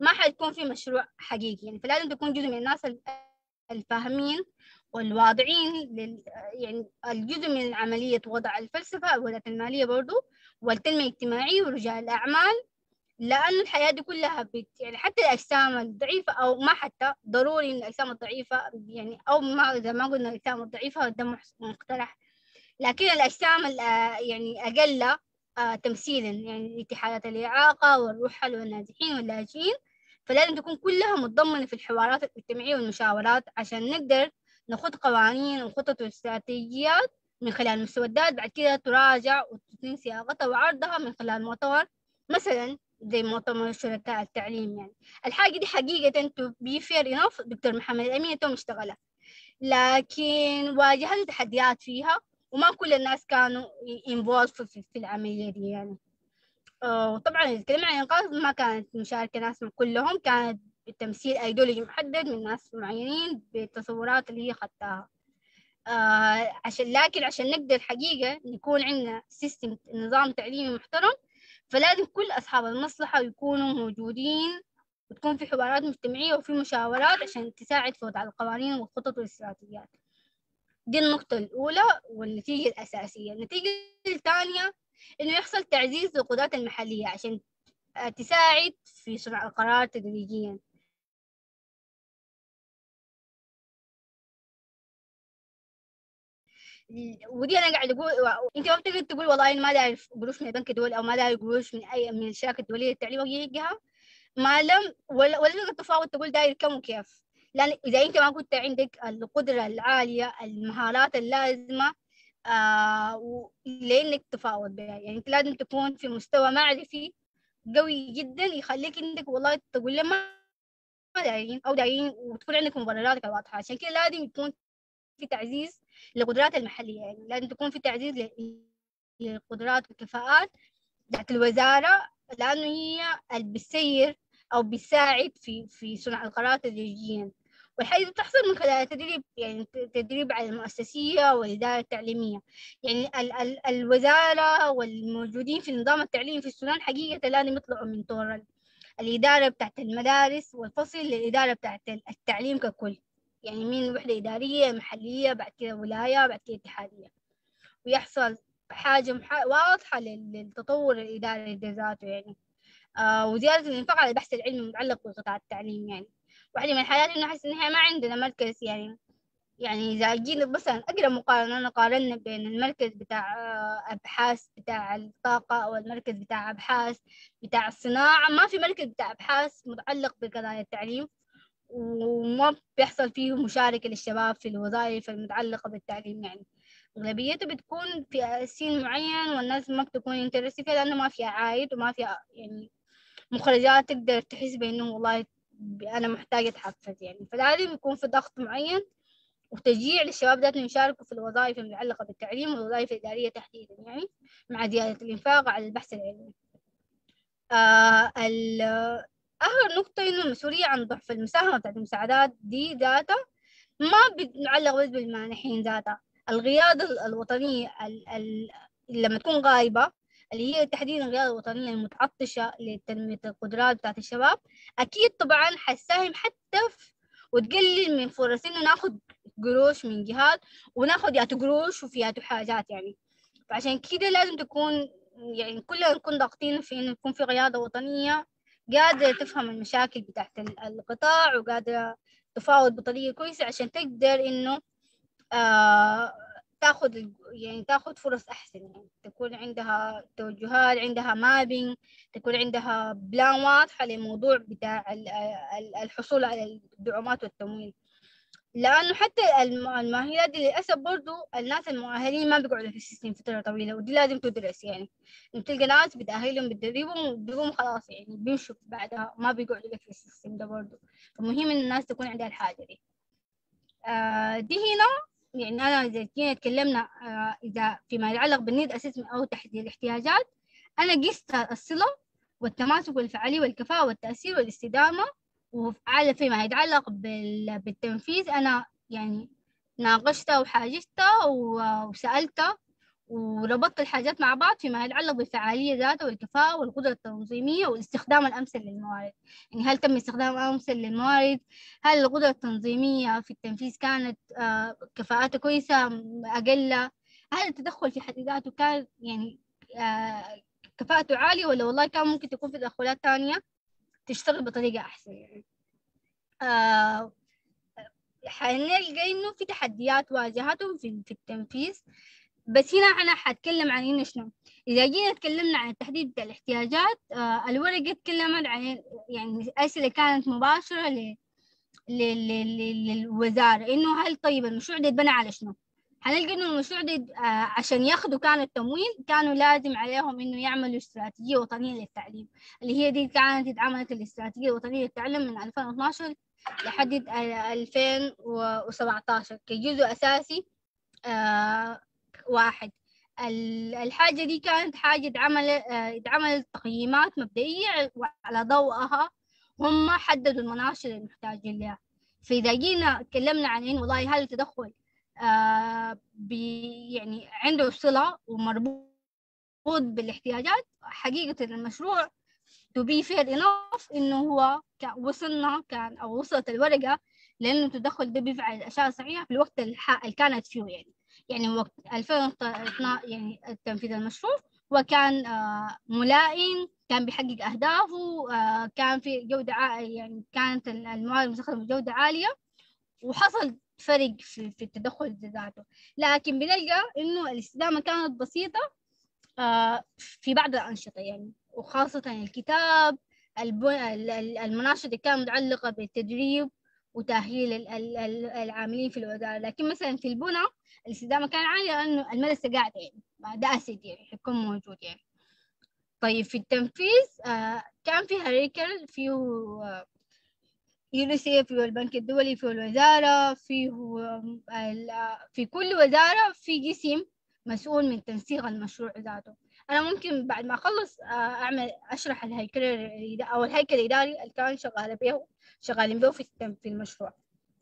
ما حتكون في مشروع حقيقي يعني فلازم تكون جزء من الناس الفاهمين والواضعين لل يعني الجزء من عملية وضع الفلسفة الولايات المالية برضو والتنمية الاجتماعية ورجال الأعمال لأنه الحياة دي كلها بت... يعني حتى الأجسام الضعيفة أو ما حتى ضروري إن الأجسام الضعيفة يعني أو ما إذا ما قلنا الأجسام الضعيفة ده مقترح لكن الأجسام يعني أقل تمثيلا يعني اتحادات الإعاقة والرحل والنازحين واللاجئين فلازم تكون كلها متضمنة في الحوارات الاجتماعية والمشاورات عشان نقدر نخط قوانين وخطط واستراتيجيات من خلال مسودات بعد كده تراجع وتتم صياغتها وعرضها من خلال مؤتمر مثلا زي مؤتمر شركاء التعليم يعني الحاجة دي حقيقة تو بي فير انف دكتور محمد الأمين تو مشتغلة لكن واجهت تحديات فيها وما كل الناس كانوا involved في, في العملية دي يعني وطبعا الكلمة عن الإنقاذ ما كانت مشاركة ناس من كلهم كانت بتمثيل أيديولوجي محدد من ناس معينين بالتصورات اللي هي خدتها آه عشان لكن عشان نقدر حقيقة يكون عندنا سيستم نظام تعليمي محترم فلازم كل أصحاب المصلحة يكونوا موجودين وتكون في حوارات مجتمعية وفي مشاورات عشان تساعد في وضع القوانين والخطط والاستراتيجيات دي النقطة الأولى والنتيجة الأساسية النتيجة الثانية إنه يحصل تعزيز للقدرات المحلية عشان تساعد في صنع القرار تدريجيا ودي انا قاعد اقول انت ما بتقدر تقول والله انا ما داير قروش من البنك الدولي او ما داير قروش من اي من الشركه الدوليه للتعليم وحقيقها ما لم ولا ولا تقدر تفاوض تقول داير كم وكيف لان اذا انت ما كنت عندك القدره العاليه المهارات اللازمه آه لانك تفاوض بها يعني انت لازم تكون في مستوى معرفي قوي جدا يخليك انك والله تقول له ما دايرين او دايرين وتكون عندك مبرراتك الواضحه عشان كده لازم يكون في تعزيز للقدرات المحليه يعني لازم تكون في تعزيز للقدرات والكفاءات بتاعت الوزاره لانه هي اللي بتسير او بتساعد في في صنع القرارات تدريجيا والحاجة بتحصل من خلال التدريب يعني تدريب على المؤسسية والإدارة التعليمية يعني ال ال الوزارة والموجودين في نظام التعليم في السودان حقيقة لازم يطلعوا من طور الإدارة بتاعت المدارس والفصل للإدارة بتاعت التعليم ككل يعني من وحدة إدارية محلية بعد كده ولاية بعد كده اتحادية ويحصل حاجة واضحة للتطور الإداري ذاته يعني آه وزيادة الإنفاق على البحث العلمي المتعلق بقطاع التعليم يعني واحدة من الحاجات إنه أحس إن إحنا ما عندنا مركز يعني يعني إذا جينا مثلا أقرب مقارنة قارنا بين المركز بتاع أبحاث بتاع الطاقة أو المركز بتاع أبحاث بتاع الصناعة ما في مركز بتاع أبحاث متعلق بقضايا التعليم وما بيحصل فيه مشاركة للشباب في الوظائف المتعلقة بالتعليم يعني أغلبيته بتكون في سين معين والناس ما بتكون انترستي فيها لأنه ما فيها عايد وما فيها يعني مخرجات تقدر تحس بأنه والله أنا محتاجة أتحفز يعني فلازم يكون في ضغط معين وتشجيع للشباب ذاتهم يشاركوا في الوظائف المتعلقة بالتعليم والوظائف الإدارية تحديدا يعني مع زيادة الإنفاق على البحث العلمي. آه آخر نقطة إنه المسؤولية عن ضعف المساهمة بتاعت المساعدات دي ذاتها ما بتعلق بس بالمانحين ذاتها القيادة الوطنية ال ال لما تكون غايبة اللي هي تحديدا القيادة الوطنية المتعطشة لتنمية القدرات بتاعت الشباب أكيد طبعا حتساهم حتى في وتقلل من فرص إنه ناخد قروش من جهات وناخد ياتو قروش وفياتو حاجات يعني فعشان كده لازم تكون يعني كلنا نكون ضاغطين في إنه يكون في قيادة وطنية قادرة تفهم المشاكل بتاعت القطاع وقادرة تفاوض بطريقة كويسة عشان تقدر إنه آه تاخذ يعني تاخذ فرص أحسن يعني تكون عندها توجهات عندها مابينج تكون عندها بلان واضحة للموضوع بتاع الحصول على الدعومات والتمويل لأنه حتى المؤهلات دي للأسف برضو الناس المؤهلين ما بيقعدوا في السيستم فترة طويلة ودي لازم تدرس يعني بتلقى ناس بتأهلهم بتدربهم وبيقوموا خلاص يعني بيمشوا بعدها ما بيقعدوا لك في السيستم ده برضو فمهم إن الناس تكون عندها الحاجة دي آه دي هنا يعني أنا إذا جينا تكلمنا آه إذا فيما يتعلق بالنيد أسسمنت أو تحديد الاحتياجات أنا قست الصلة والتماسك والفعالية والكفاءة والتأثير والاستدامة وعلى فيما يتعلق بالتنفيذ أنا يعني ناقشتها وحاججتها وسألتها وربطت الحاجات مع بعض فيما يتعلق بالفعالية ذاتها والكفاءة والقدرة التنظيمية والاستخدام الأمثل للموارد يعني هل تم استخدام أمثل للموارد هل القدرة التنظيمية في التنفيذ كانت آه، كفاءتها كويسة أقل هل التدخل في حد ذاته كان يعني آه، كفاءته عالية ولا والله كان ممكن تكون في تدخلات تانية تشتغل بطريقة أحسن يعني آه حنلقى إنه في تحديات واجهتهم في, في التنفيذ بس هنا أنا حتكلم عن إنه شنو إذا جينا تكلمنا عن التحديد بتاع الاحتياجات آه الورقة تكلمت عن يعني أسئلة كانت مباشرة ل للوزارة إنه هل طيب المشروع ده يتبنى على شنو؟ هنلقى إنه المشروع ده آه عشان ياخدوا كانوا التمويل كانوا لازم عليهم إنه يعملوا استراتيجية وطنية للتعليم اللي هي دي كانت اتعملت الاستراتيجية الوطنية للتعلم من 2012 لحد 2017 كجزء أساسي آه واحد الحاجة دي كانت حاجة اتعمل اتعمل تقييمات مبدئية وعلى ضوءها هم حددوا المناشر المحتاجين لها فإذا جينا تكلمنا عن إنه والله هل التدخل آه يعني عنده صلة ومربوط بالاحتياجات حقيقة المشروع to be fair enough إنه هو كان وصلنا كان أو وصلت الورقة لأنه التدخل ده بيفعل الأشياء الصحيحة في الوقت اللي كانت فيه يعني يعني وقت 2012 يعني تنفيذ المشروع وكان آه ملائم كان بيحقق أهدافه آه كان في جودة يعني كانت المواد المستخدمة بجودة عالية وحصل فرق في, في التدخل ذاته لكن بنلقى إنه الاستدامة كانت بسيطة آه في بعض الأنشطة يعني وخاصة الكتاب المناشطة اللي كانت متعلقة بالتدريب وتأهيل العاملين في الوزارة لكن مثلا في البنى الاستدامة كان عالية لأنه المدرسة قاعدة يعني ده أسد يعني حيكون موجود يعني طيب في التنفيذ آه كان في هيكل فيه آه يونيسيف فيه البنك الدولي فيه الوزارة فيه آه في كل وزارة في قسم مسؤول من تنسيق المشروع ذاته أنا ممكن بعد ما أخلص أعمل أشرح الهيكل أو الهيكل الإداري اللي كان شغال به شغالين به في في المشروع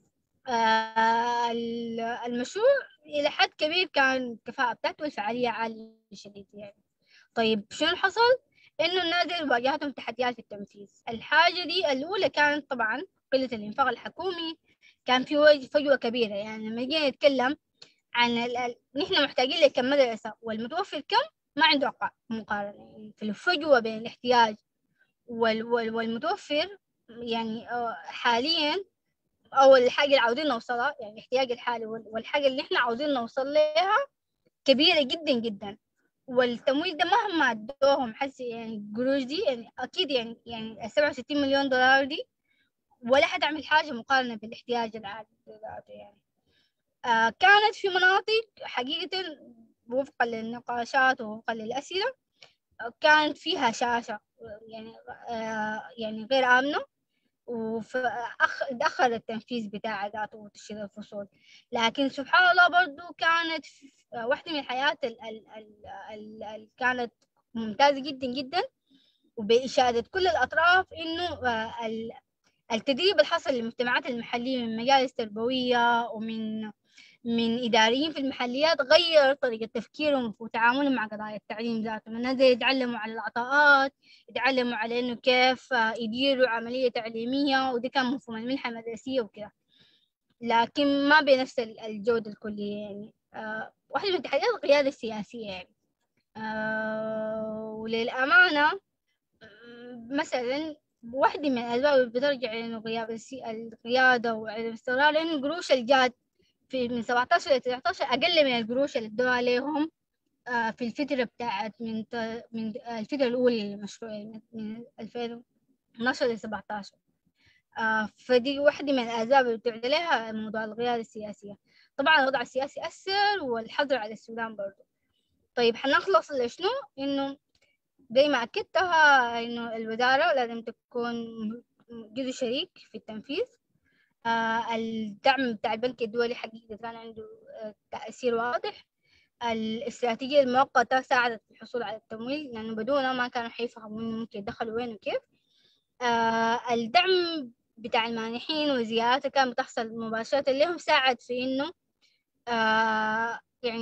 المشروع إلى حد كبير كان الكفاءة بتاعته والفعالية عالية شديد يعني طيب شنو حصل؟ إنه الناس دي واجهتهم تحديات في التنفيذ الحاجة دي الأولى كانت طبعا قلة الإنفاق الحكومي كان في فجوة كبيرة يعني لما جينا نتكلم عن ال... نحن محتاجين لكم مدرسة والمتوفر كم ما عنده مقارنة في الفجوة بين الاحتياج وال... وال... والمتوفر يعني حاليا أو الحاجة اللي عاوزين نوصلها يعني الاحتياج الحالي والحاجة اللي احنا عاوزين نوصل لها كبيرة جدا جدا والتمويل ده مهما ادوهم حس يعني القروش دي يعني أكيد يعني يعني السبعة وستين مليون دولار دي ولا حتعمل حاجة مقارنة بالاحتياج العالي يعني آه كانت في مناطق حقيقة وفقا للنقاشات ووفقا للأسئلة كانت فيها شاشة يعني آه يعني غير آمنة وتأخر التنفيذ بتاع ذاته وتشغيل الفصول لكن سبحان الله برضو كانت واحدة من الحياة اللي كانت ممتازة جدا جدا وبإشادة كل الأطراف إنه التدريب اللي حصل للمجتمعات المحلية من مجالس تربوية ومن من إداريين في المحليات غير طريقة تفكيرهم وتعاملهم مع قضايا التعليم ذاته من هذا يتعلموا على العطاءات يتعلموا على إنه كيف يديروا عملية تعليمية وده كان مفهوم المنحة المدرسية وكذا لكن ما بنفس الجودة الكلية يعني آه واحدة من التحديات القيادة السياسية يعني آه وللأمانة مثلا واحدة من الأسباب اللي بترجع لأنه غياب القيادة وعدم الاستقرار لأنه القروش الجاد في من 17 ل 19 أقل من القروش اللي ادوها عليهم في الفترة بتاعت من من الفترة الأولى للمشروع من 2012 ل 17 فدي واحدة من الأسباب اللي بتعد لها موضوع القيادة السياسية طبعا الوضع السياسي أثر والحظر على السودان برضو طيب حنخلص لشنو إنه زي ما أكدتها إنه الوزارة لازم تكون جزء شريك في التنفيذ آه الدعم بتاع البنك الدولي حقيقة كان عنده آه تأثير واضح الاستراتيجية المؤقتة ساعدت في الحصول على التمويل لأنه بدونها ما كانوا حيفهموا ممكن يدخلوا وين وكيف آه الدعم بتاع المانحين وزيارات كانت بتحصل مباشرة لهم ساعد في إنه آه يعني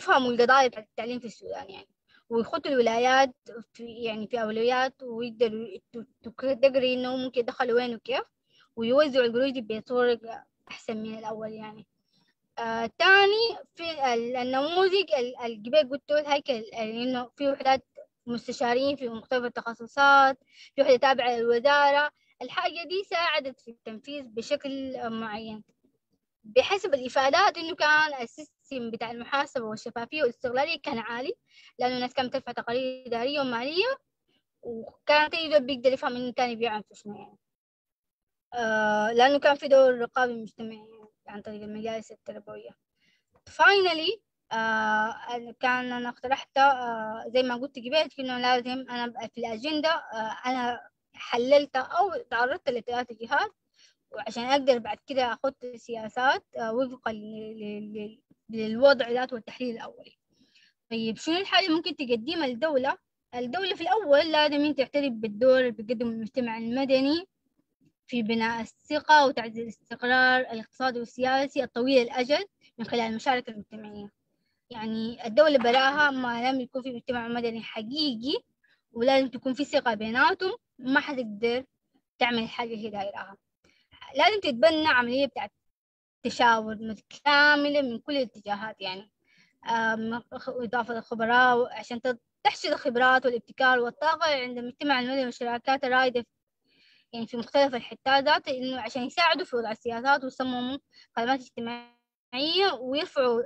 يفهموا القضايا بتاعت التعليم في السودان يعني ويخطوا الولايات في يعني في أولويات ويقدروا تقدري إنه ممكن يدخلوا وين وكيف ويوزعوا القروش دي بطرق أحسن من الأول يعني آه تاني في النموذج القبيل قلت الهيكل يعني إنه في وحدات مستشارين في مختلف التخصصات في وحدة تابعة للوزارة الحاجة دي ساعدت في التنفيذ بشكل معين بحسب الإفادات إنه كان السيستم بتاع المحاسبة والشفافية والاستغلالية كان عالي لأنه الناس كانت تدفع تقارير إدارية ومالية وكانت أي بيقدر يفهم إنه كان يبيع أنفسه يعني آه لأنه كان في دور رقابي مجتمعي عن طريق المجالس التربوية فاينلي آه كان أنا اقترحت آه زي ما قلت قبل إنه لازم أنا في الأجندة آه أنا حللت أو تعرضت لثلاث جهات وعشان أقدر بعد كده أخذ سياسات وفقا للوضع ذاته والتحليل الأولي طيب شنو الحاجة اللي ممكن تقدمها الدولة الدولة في الأول لازم تعترف بالدور اللي بيقدمه المجتمع المدني في بناء الثقة وتعزيز الاستقرار الاقتصادي والسياسي الطويل الأجل من خلال المشاركة المجتمعية يعني الدولة براها ما لم يكون في مجتمع مدني حقيقي ولازم تكون في ثقة بيناتهم ما حتقدر تعمل الحاجة هي دايراها لازم تتبنى عملية بتاعت تشاور متكاملة من كل الاتجاهات يعني إضافة الخبراء عشان تحشد الخبرات والابتكار والطاقة عند المجتمع المدني والشراكات الرائدة يعني في مختلف الحتات ذات إنه عشان يساعدوا في وضع السياسات ويصمموا خدمات اجتماعية ويرفعوا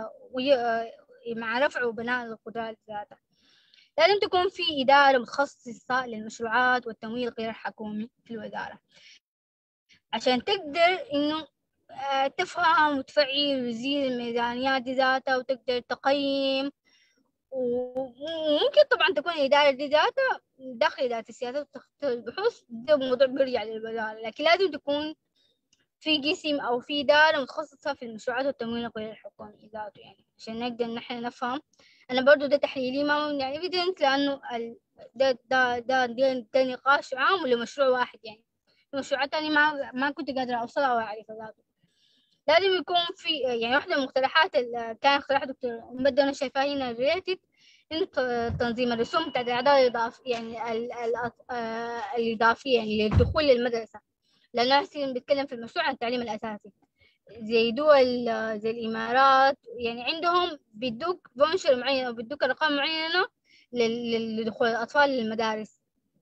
مع رفع وبناء القدرات ذاتها لازم تكون في إدارة متخصصة للمشروعات والتمويل غير الحكومي في الوزارة عشان تقدر إنه تفهم وتفعل وتزيد الميزانيات دي ذاتها وتقدر تقيم وممكن طبعا تكون الإدارة دي ذاتها داخل إدارة السياسات البحوث ده موضوع بيرجع للوزارة لكن لازم تكون في قسم أو في إدارة متخصصة في المشروعات والتمويل غير الحكومي ذاته يعني عشان نقدر نحن نفهم أنا برضو ده تحليلي ما يعني إيفيدنس لأنه ال... ده ده ده, ده, ده نقاش عام لمشروع واحد يعني مشروعات تانية ما ما كنت قادرة أوصلها أو أعرفها ذاته لازم يكون في يعني واحدة من المقترحات اللي كان اقتراح دكتور مبدأ أنا شايفاها هنا ريليتد إنه تنظيم الرسوم بتاعت الأعضاء الإضافية يعني ال ال الإضافية يعني للدخول للمدرسة لأنه هسه بنتكلم في المشروع عن التعليم الأساسي زي دول زي الإمارات يعني عندهم بيدوك فونشر معين أو بيدوك أرقام معينة لدخول الأطفال للمدارس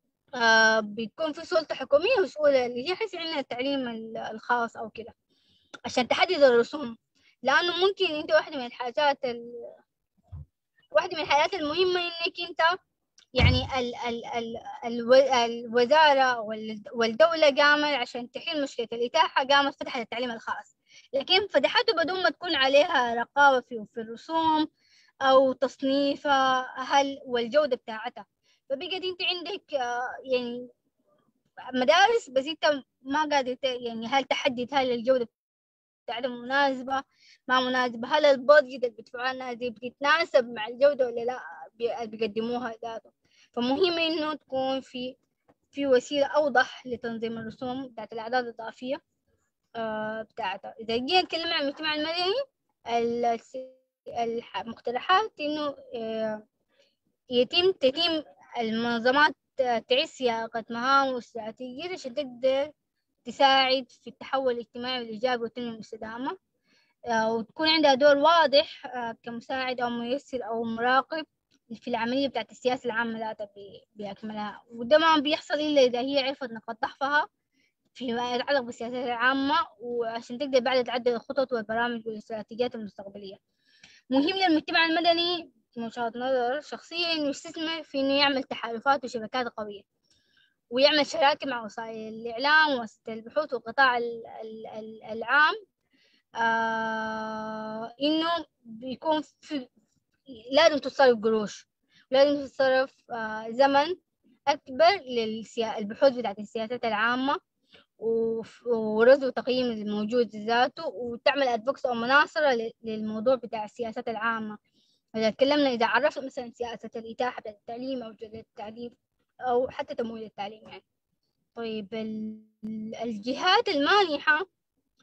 آه بيكون في سلطة حكومية مسؤولة اللي هي حسي عندنا التعليم الخاص أو كده عشان تحدد الرسوم لأنه ممكن أنت واحدة من الحاجات ال... واحدة من الحاجات المهمة إنك أنت يعني ال ال ال ال الوزارة والدولة قامت عشان تحل مشكلة الإتاحة قامت فتحت التعليم الخاص لكن فتحته بدون ما تكون عليها رقابة في, في الرسوم أو تصنيفها هل والجودة بتاعتها فبقت أنت عندك يعني مدارس بس أنت ما قادر يعني هل تحدد هل الجودة بتاعتها مناسبة ما مناسبة هل البادجت اللي بيدفعوها الناس دي بتتناسب مع الجودة ولا لا بيقدموها ذاته فمهم إنه تكون في في وسيلة أوضح لتنظيم الرسوم بتاعت الأعداد الإضافية آه بتاعتها إذا جينا نتكلم عن المجتمع المدني المقترحات إنه آه يتم تقييم المنظمات تعيش سياقة مهام واستراتيجية عشان تقدر تساعد في التحول الاجتماعي والإيجابي والتنمية المستدامة وتكون عندها دور واضح كمساعد أو ميسر أو مراقب في العملية بتاعت السياسة العامة ذاتها بأكملها وده ما بيحصل إلا إذا هي عرفت نقاط ضعفها فيما يتعلق بالسياسات العامة وعشان تقدر بعد تعدل الخطط والبرامج والاستراتيجيات المستقبلية مهم للمجتمع المدني من وجهة نظر شخصية إنه يستثمر في إنه يعمل تحالفات وشبكات قوية ويعمل شراكة مع وسائل الإعلام ووسائل البحوث والقطاع العام آه إنه بيكون في لازم تتصرف قروش لازم تتصرف آه زمن أكبر للبحوث بتاعت السياسات العامة ورصد وتقييم الموجود ذاته وتعمل أدفوكس أو مناصرة للموضوع بتاع السياسات العامة إذا تكلمنا إذا عرفنا مثلا سياسة الإتاحة بتاعت التعليم أو جودة التعليم أو حتى تمويل التعليم يعني طيب الجهات المانحة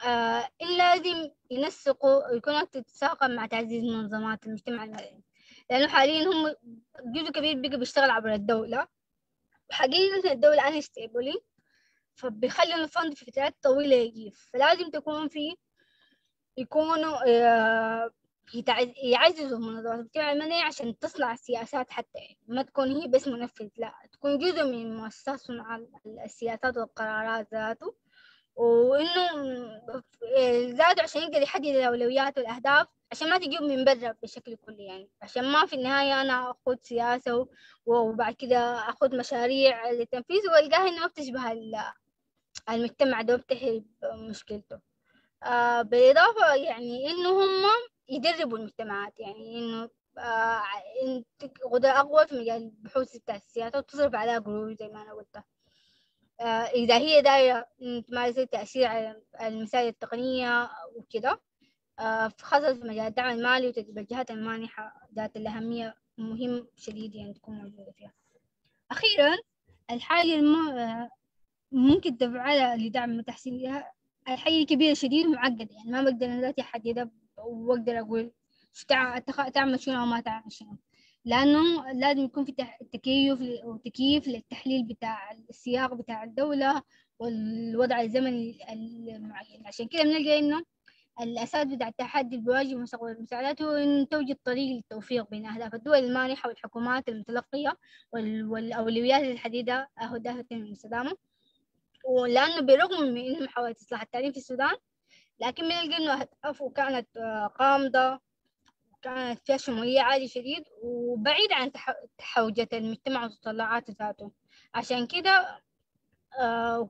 آه إن لازم ينسقوا ويكون تتساقم مع تعزيز منظمات المجتمع المدني لأنه حاليا هم جزء كبير بقى بيشتغل عبر الدولة حقيقة الدولة أنا ستيبلي فبيخلي الفند في فترات طويلة يجيف فلازم تكون في يكونوا آه يعززوا منظمات المجتمع المدني عشان تصنع سياسات حتى يعني ما تكون هي بس منفذ لا تكون جزء من مؤسسات صنع السياسات والقرارات ذاته وإنه زادوا عشان يقدر يحدد الأولويات والأهداف عشان ما تجيب من برا بشكل كلي يعني عشان ما في النهاية أنا أخذ سياسة وبعد كده أخذ مشاريع للتنفيذ وألقاها إنه ما بتشبه المجتمع ده بتحل مشكلته آه بالإضافة يعني إنه هم يدربوا المجتمعات يعني إنه آه غدا أقوى في مجال البحوث التأسيسات وتصرف عليها قروش زي ما أنا قلت آه إذا هي دايرة تمارس التأثير على المسائل التقنية وكده آه خاصة في مجال الدعم المالي وتدريب الجهات المانحة ذات الأهمية مهم شديد يعني تكون موجودة فيها أخيرا الحاجة الم... ممكن تفعلها لدعم وتحسين الحاجة كبيرة شديد ومعقدة يعني ما بقدر أنا ذاتي أحددها وأقدر أقول تعمل شنو أو ما تعمل شنو لأنه لازم يكون في تكيف وتكييف للتحليل بتاع السياق بتاع الدولة والوضع الزمني المعين عشان كده بنلقى إنه الأساس بتاع التحدي اللي بيواجه مستقبل المساعدات هو إن توجد طريق للتوفيق بين أهداف الدول المانحة والحكومات المتلقية والأولويات الحديدة أهداف المستدامة ولأنه برغم من إنه محاولة إصلاح التعليم في السودان لكن بنلقى إنه أهدافه كانت قامضة كانت فيها شمولية عالية شديد وبعيد عن تحوجة المجتمع وتطلعاته ذاته عشان كده آه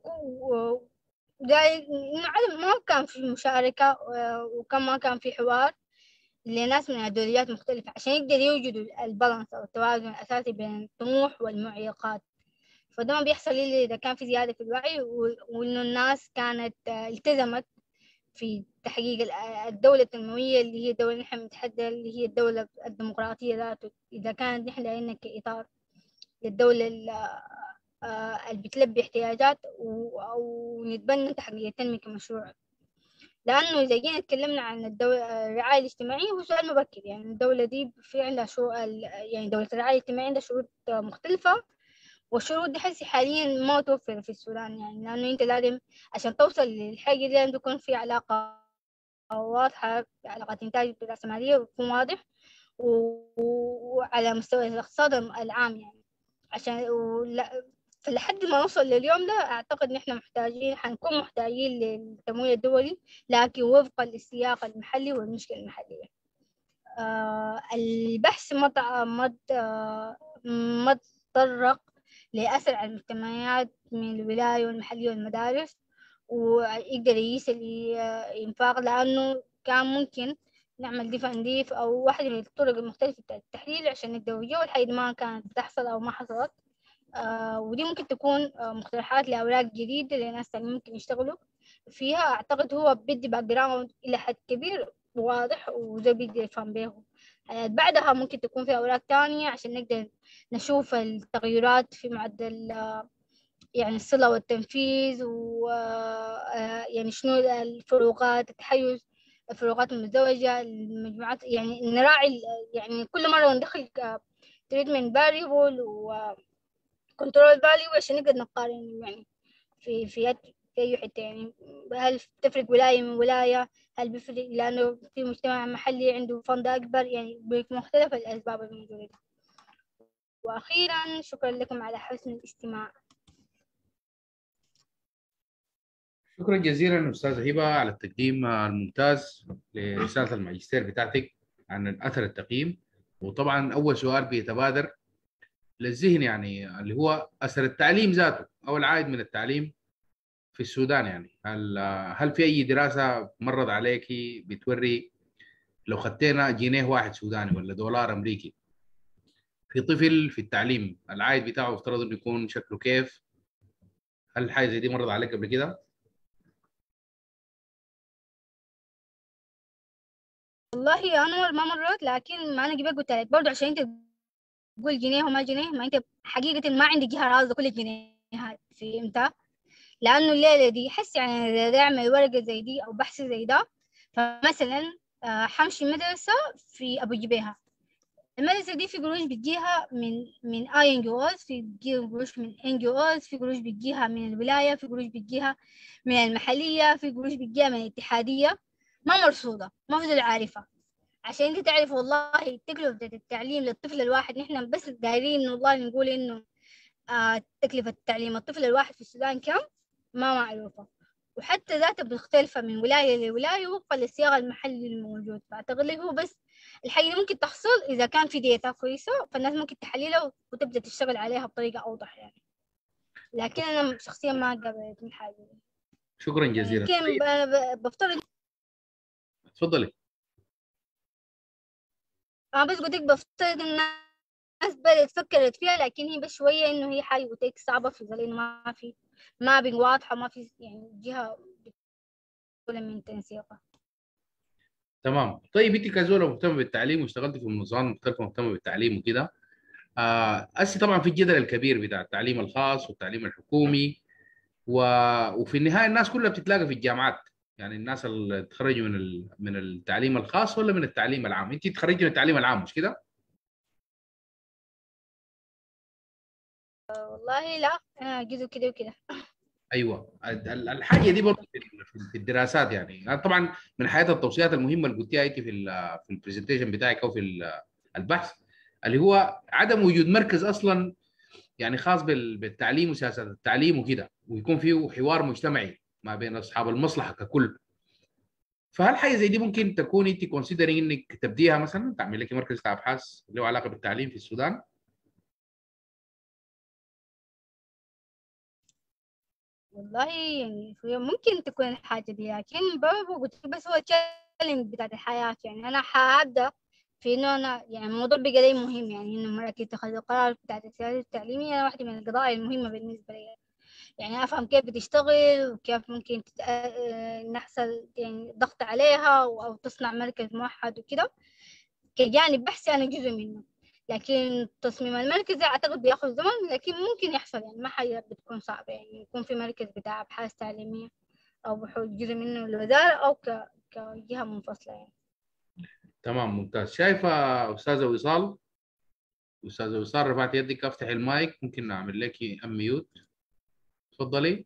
إنه عدم ما كان في مشاركة وكان ما كان في حوار لناس من الدوليات مختلفة عشان يقدر يوجدوا البالانس أو التوازن الأساسي بين الطموح والمعيقات فده ما بيحصل إلا إذا كان في زيادة في الوعي وإنه الناس كانت التزمت في تحقيق الدولة التنموية اللي هي الدولة نحن المتحدة اللي هي الدولة الديمقراطية ذاته إذا كانت نحن لنا كإطار للدولة اللي بتلبي احتياجات ونتبنى تحقيق التنمية كمشروع لأنه إذا جينا تكلمنا عن الدولة الرعاية الاجتماعية هو سؤال مبكر يعني الدولة دي في عندها شو يعني دولة الرعاية الاجتماعية عندها شروط مختلفة والشروط دي حسي حاليا ما متوفرة في السودان يعني لأنه أنت لازم عشان توصل للحاجة دي لازم تكون في علاقة واضحة علاقة إنتاج رأسمالية ويكون واضح وعلى مستوى الاقتصاد العام يعني عشان ولا فلحد ما نوصل لليوم ده أعتقد نحن محتاجين حنكون محتاجين للتمويل الدولي لكن وفقا للسياق المحلي والمشكلة المحلية آه البحث ما ما ما تطرق لأثر على المجتمعات من الولاية والمحلية والمدارس ويقدر يقيس الإنفاق لأنه كان ممكن نعمل دفع نضيف أو واحدة من الطرق المختلفة التحليل عشان نقدر نجاوب الحاجة ما كانت بتحصل أو ما حصلت آه ودي ممكن تكون آه مقترحات لأوراق جديدة لناس تانيين ممكن يشتغلوا فيها أعتقد هو بدي باك جراوند إلى حد كبير واضح وزي بيقدر يفهم بيه بعدها ممكن تكون في أوراق تانية عشان نقدر نشوف التغيرات في معدل يعني الصلة والتنفيذ و يعني شنو الفروقات التحيز الفروقات المزدوجة المجموعات يعني نراعي يعني كل مرة ندخل تريتمنت فاريبل و كنترول فاليو عشان نقدر نقارن يعني في في في أي حتة يعني هل تفرق ولاية من ولاية هل بيفرق لأنه في مجتمع محلي عنده فند أكبر يعني بمختلف الأسباب الموجودة وأخيرا شكرا لكم على حسن الاستماع
شكرا جزيلا أستاذة هبة على التقديم الممتاز لرسالة الماجستير بتاعتك عن أثر التقييم وطبعا أول سؤال بيتبادر للذهن يعني اللي هو أثر التعليم ذاته أو العائد من التعليم في السودان يعني هل هل في اي دراسه مرت عليك بتوري لو خدينا جنيه واحد سوداني ولا دولار امريكي في طفل في التعليم العائد بتاعه افترض انه يكون شكله كيف هل حاجه زي دي مرت عليك قبل كده؟
والله يا انور ما مرت لكن ما انا جبت قلت لك برضه عشان انت تقول جنيه وما جنيه ما انت حقيقه ما عندي جهه رازه كل الجنيهات فهمت لأنه الليلة دي حس يعني إذا أعمل ورقة زي دي أو بحث زي ده فمثلا آه، حمشي مدرسة في أبو جبيهة المدرسة دي في قروش بتجيها من من اي ان جي اوز في بتجيها قروش من ان جي اوز في قروش بتجيها من الولاية في قروش بتجيها من المحلية في قروش بتجيها من الاتحادية ما مرصودة ما في عارفة عشان انت تعرف والله تكلفة التعليم للطفل الواحد نحن بس دايرين والله نقول انه آه تكلفة التعليم الطفل الواحد في السودان كم ما معروفة وحتى ذاتها مختلفة من ولاية لولاية وفقا للصياغة المحلي الموجود فأعتقد هو بس الحاجة دي ممكن تحصل إذا كان في ديتا كويسة فالناس ممكن تحللها وتبدأ تشتغل عليها بطريقة أوضح يعني لكن أنا شخصيا ما قبلت الحاجة دي
شكرا جزيلا
يمكن
طيب.
بفترض
تفضلي
أنا بس قلت لك بفترض الناس بدأت فكرت فيها لكن هي بس شوية إنه هي حاجة قلت صعبة في ظل إنه ما في ما بين واضحة ما في يعني جهة من تنسيقها
تمام طيب انت كزوله مهتمه بالتعليم واشتغلتي في منظمات مختلفه مهتمه بالتعليم وكده آه هسه طبعا في الجدل الكبير بتاع التعليم الخاص والتعليم الحكومي و... وفي النهايه الناس كلها بتتلاقى في الجامعات يعني الناس اللي تخرجوا من ال... من التعليم الخاص ولا من التعليم العام انت تخرجتي من التعليم العام مش كده
والله لا انا جزء كده وكده
ايوه الحاجه دي برضه في الدراسات يعني طبعا من حياه التوصيات المهمه اللي قلتيها انت في ال في البرزنتيشن بتاعك او في البحث اللي هو عدم وجود مركز اصلا يعني خاص بالتعليم وسياسه التعليم وكده ويكون فيه حوار مجتمعي ما بين اصحاب المصلحه ككل فهل حاجه زي دي ممكن تكون انت كونسيدرينج انك تبديها مثلا تعمل لك مركز ابحاث له علاقه بالتعليم في السودان؟
والله يعني ممكن تكون الحاجة دي لكن برضه قلت بس هو التشالنج بتاعت الحياة يعني أنا حابدأ في إنه أنا يعني الموضوع بقى لي مهم يعني إنه مراكز اتخاذ القرار بتاعت السياسة التعليمية واحدة من القضايا المهمة بالنسبة لي يعني أفهم كيف بتشتغل وكيف ممكن نحصل يعني ضغط عليها أو تصنع مركز موحد وكده كجانب بحثي أنا جزء منه لكن تصميم المركز أعتقد بياخذ زمن لكن ممكن يحصل يعني ما حاجة بتكون صعبة يعني يكون في مركز بتاع أبحاث تعليمية أو بحوث جزء منه الوزارة أو ك... كجهة منفصلة يعني
تمام ممتاز شايفة أستاذة وصال أستاذة وصال رفعت يدك أفتح المايك ممكن أعمل لك أميوت تفضلي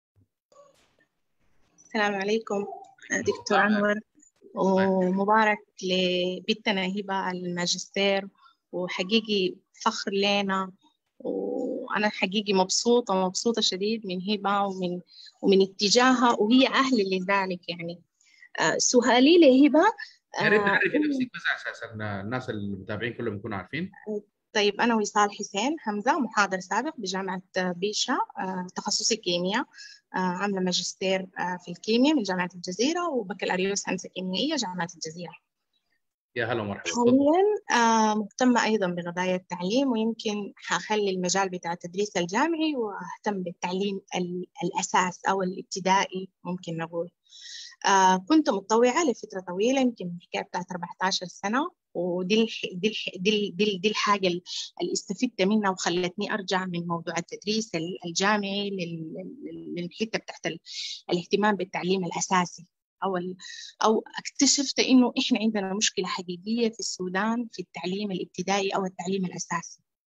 السلام عليكم دكتور أنور ومبارك لبنتنا هبة الماجستير وحقيقي فخر لنا وأنا حقيقي مبسوطة مبسوطة شديد من هبة ومن ومن اتجاهها وهي أهل لذلك يعني آه سؤالي لهبة
يا ريت تعرفي نفسك بس عشان الناس المتابعين كلهم يكونوا عارفين
طيب أنا وصال حسين حمزة محاضر سابق بجامعة بيشا آه تخصصي كيمياء آه عاملة ماجستير آه في الكيمياء من جامعة الجزيرة وبكالوريوس هندسة كيميائية جامعة الجزيرة
يا هلا ومرحبا
حاليا آه مهتمة أيضا بقضايا التعليم ويمكن حخلي المجال بتاع التدريس الجامعي وأهتم بالتعليم الأساس أو الابتدائي ممكن نقول آه كنت متطوعة لفترة طويلة يمكن الحكاية بتاعت 14 سنة ودي الح... دي الح... دي, دي, دي الحاجة اللي استفدت منها وخلتني أرجع من موضوع التدريس الجامعي لل... للحتة بتاعت الاهتمام بالتعليم الأساسي او او اكتشفت انه احنا عندنا مشكله حقيقيه في السودان في التعليم الابتدائي او التعليم الاساسي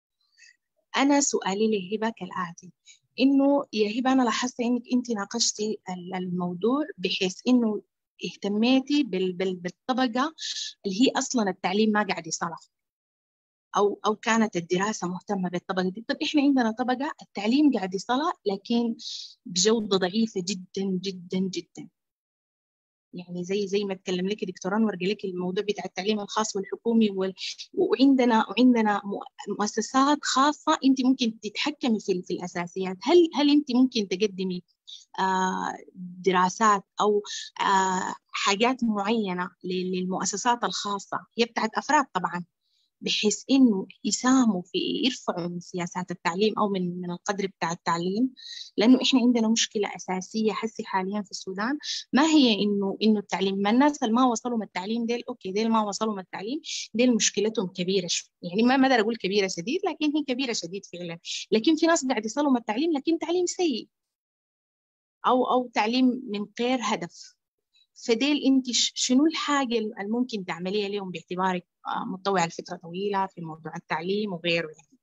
انا سؤالي لهبه كالاتي انه يا هبه انا لاحظت انك انت ناقشتي الموضوع بحيث انه اهتميتي بالطبقه اللي هي اصلا التعليم ما قاعد يصلح او او كانت الدراسه مهتمه بالطبقه دي طب احنا عندنا طبقه التعليم قاعد يصلح لكن بجوده ضعيفه جدا جدا جدا يعني زي زي ما اتكلم لك دكتور انور قال لك الموضوع بتاع التعليم الخاص والحكومي وال... وعندنا وعندنا مؤسسات خاصه انت ممكن تتحكمي في, في الاساسيات هل هل انت ممكن تقدمي آه دراسات او آه حاجات معينه للمؤسسات الخاصه هي بتاعت افراد طبعا بحيث انه يساهموا في يرفعوا من سياسات التعليم او من من القدر بتاع التعليم لانه احنا عندنا مشكله اساسيه حسي حاليا في السودان ما هي انه انه التعليم ما الناس اللي ما وصلوا من التعليم ديل اوكي ديل ما وصلوا من التعليم ديل مشكلتهم كبيره شوي يعني ما ما اقدر اقول كبيره شديد لكن هي كبيره شديد فعلا لكن في ناس قاعد يصلوا من التعليم لكن تعليم سيء او او تعليم من غير هدف فديل انت شنو الحاجه اللي ممكن تعمليها لهم باعتبارك متطوعه لفتره طويله في موضوع التعليم وغيره يعني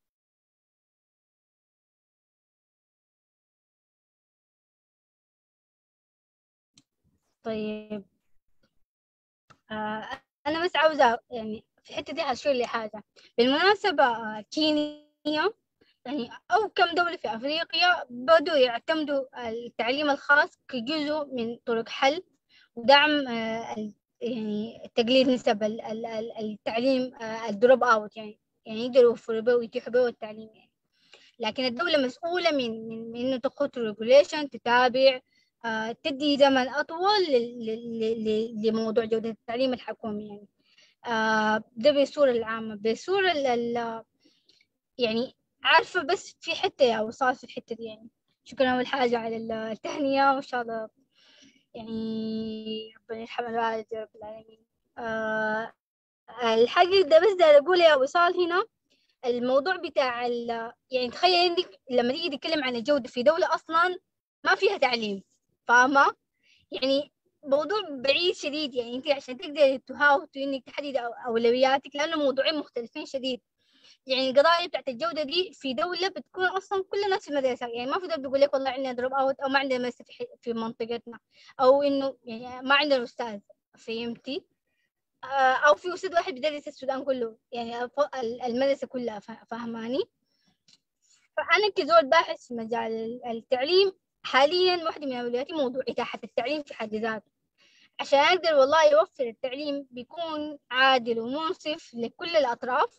طيب آه أنا بس عاوزة يعني في الحتة دي هشير لي حاجة بالمناسبة آه كينيا يعني أو كم دولة في أفريقيا بدوا يعتمدوا التعليم الخاص كجزء من طرق حل ودعم آه يعني تقليل نسب التعليم آه الدروب أوت يعني يعني يقدروا يوفروا به ويتيحوا به التعليم يعني لكن الدولة مسؤولة من من إنه تخط ريجوليشن تتابع آه تدي زمن أطول لموضوع جودة التعليم الحكومي يعني آه ده بالصورة العامة بالصورة يعني عارفة بس في حتة يا وصال في الحتة دي يعني شكرا أول حاجة على التهنئة وإن شاء الله يعني ربنا يرحم الوالد يا رب العالمين آه الحاجة ده بس ده أقول يا وصال هنا الموضوع بتاع يعني تخيل عندك لما تيجي تتكلم عن الجودة في دولة أصلا ما فيها تعليم فاهمة يعني موضوع بعيد شديد يعني انت عشان تقدري تهاوتي انك تحددي اولوياتك لانه موضوعين مختلفين شديد يعني القضايا بتاعت الجودة دي في دولة بتكون أصلا كل الناس في المدرسة يعني ما في دولة بيقول لك والله عندنا دروب أوت أو ما عندنا مدرسة في, في منطقتنا أو إنه يعني ما عندنا أستاذ فهمتي أو في أستاذ واحد بيدرس السودان كله يعني المدرسة كلها فاهماني فأنا كزول باحث في مجال التعليم حاليا واحدة من أولوياتي موضوع إتاحة التعليم في حد ذاته عشان أقدر والله يوفر التعليم بيكون عادل ومنصف لكل الأطراف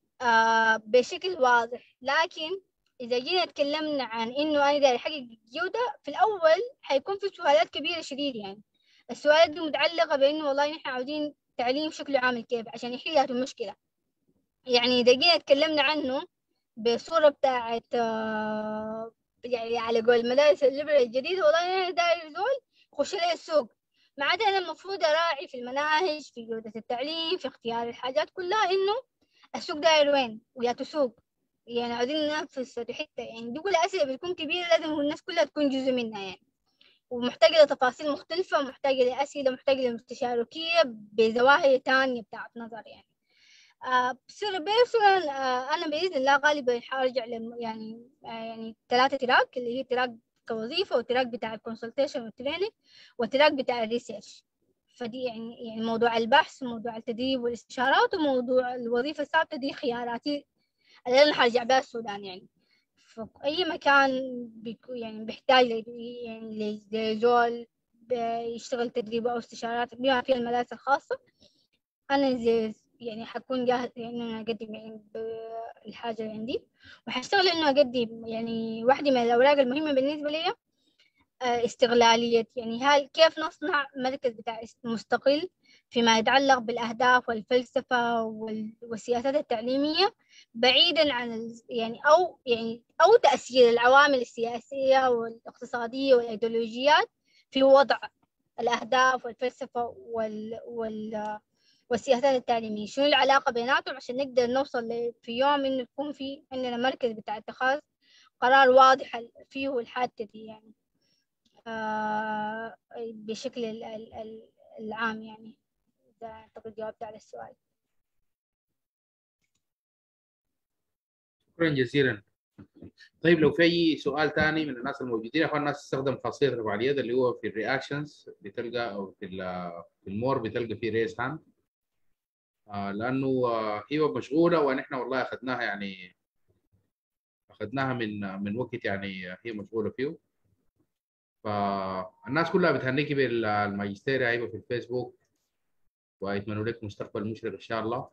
آه بشكل واضح لكن إذا جينا تكلمنا عن إنه أنا داير أحقق جودة في الأول حيكون في سؤالات كبيرة شديد يعني السؤالات دي متعلقة بإنه والله نحن عاوزين تعليم شكله عامل كيف عشان يحل هذه المشكلة يعني إذا جينا تكلمنا عنه بصورة بتاعت آه يعني على قول المدارس الليبرال الجديدة والله أنا داير زول خش لي السوق ما عدا أنا المفروض أراعي في المناهج في جودة التعليم في اختيار الحاجات كلها إنه السوق داير وين ويا تسوق يعني عاوزين ننافس في حتة يعني دي كلها أسئلة بتكون كبيرة لازم الناس كلها تكون جزء منها يعني ومحتاجة لتفاصيل مختلفة محتاجة لأسئلة محتاجة لتشاركية بزوايا تانية بتاعت نظر يعني آه بيرسونال آه أنا بإذن الله غالبا حارجع يعني آه يعني ثلاثة تراك اللي هي تراك كوظيفة وتراك بتاع الكونسلتيشن والتريننج وتراك بتاع الريسيرش فدي يعني يعني موضوع البحث وموضوع التدريب والاستشارات وموضوع الوظيفة الثابتة دي خياراتي اللي أنا حارجع بها السودان يعني في أي مكان بيكون يعني بيحتاج يعني لزول يشتغل تدريب أو استشارات بما في المدارس الخاصة أنا زي يعني حكون جاهز يعني إنه أقدم يعني الحاجة اللي عندي وحشتغل إنه أقدم يعني واحدة من الأوراق المهمة بالنسبة لي استغلالية يعني هل كيف نصنع مركز بتاع مستقل فيما يتعلق بالأهداف والفلسفة والسياسات التعليمية بعيدا عن يعني أو يعني أو تأثير العوامل السياسية والاقتصادية والأيديولوجيات في وضع الأهداف والفلسفة وال, وال والسياسات التعليمية شنو العلاقة بيناتهم عشان نقدر نوصل في يوم إنه يكون في عندنا مركز بتاع اتخاذ قرار واضح فيه الحادثة دي يعني آه بشكل العام يعني إذا أعتقد جاوبت على السؤال
شكرا جزيلا طيب لو في اي سؤال ثاني من الناس الموجودين اخوان الناس تستخدم خاصيه رفع اليد اللي هو في الرياكشنز بتلقى او في في المور بتلقى فيه ريس هاند آه لانه آه هي مشغوله ونحن والله اخذناها يعني اخذناها من من وقت يعني هي مشغوله فيه فالناس كلها بتهنيكي بالماجستير هيبقى في الفيسبوك ويتمنوا لك مستقبل مشرق ان شاء الله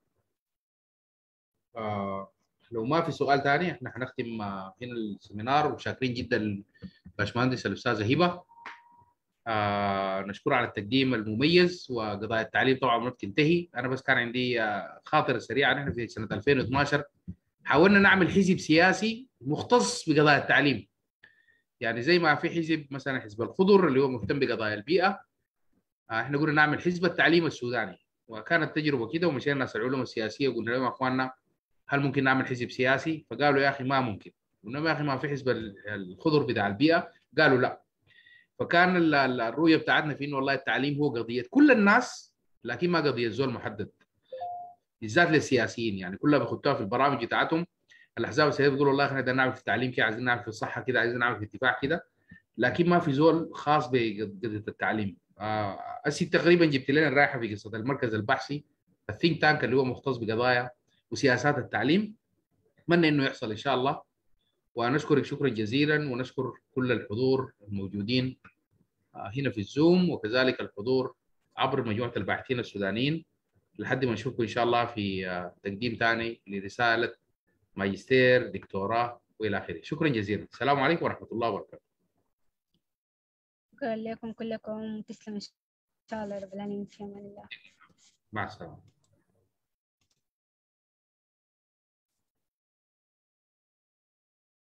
آه لو ما في سؤال ثاني احنا هنختم هنا السيمينار وشاكرين جدا باشمهندس الاستاذه هبه آه نشكر على التقديم المميز وقضايا التعليم طبعا ما بتنتهي انا بس كان عندي آه خاطره سريعه نحن في سنه 2012 حاولنا نعمل حزب سياسي مختص بقضايا التعليم يعني زي ما في حزب مثلا حزب الخضر اللي هو مهتم بقضايا البيئه آه احنا قلنا نعمل حزب التعليم السوداني وكانت تجربه كده ومشينا ناس العلوم السياسيه وقلنا لهم يا اخواننا هل ممكن نعمل حزب سياسي؟ فقالوا يا اخي ما ممكن قلنا يا اخي ما في حزب الخضر بتاع البيئه قالوا لا فكان ال- ال- الرؤيه بتاعتنا في انه والله التعليم هو قضيه كل الناس لكن ما قضيه زول محدد بالذات للسياسيين يعني كلها بيخطوها في البرامج بتاعتهم الاحزاب السياسيه بيقولوا والله احنا بدنا نعمل في التعليم كده عايزين نعمل في الصحه كده عايزين نعمل في الدفاع كده لكن ما في زول خاص بقضيه التعليم آه أسي تقريبا جبت لنا الرائحه في قصه المركز البحثي الثينك تانك اللي هو مختص بقضايا وسياسات التعليم اتمنى انه يحصل ان شاء الله ونشكرك شكرا جزيلا ونشكر كل الحضور الموجودين آه، هنا في الزوم وكذلك الحضور عبر مجموعه الباحثين السودانيين لحد ما نشوفكم ان شاء الله في آه، تقديم ثاني لرساله ماجستير دكتوراه والى اخره شكرا جزيلا السلام عليكم ورحمه الله وبركاته
شكرا لكم كلكم تسلم إن شاء الله رب العالمين في أمان الله
مع السلامه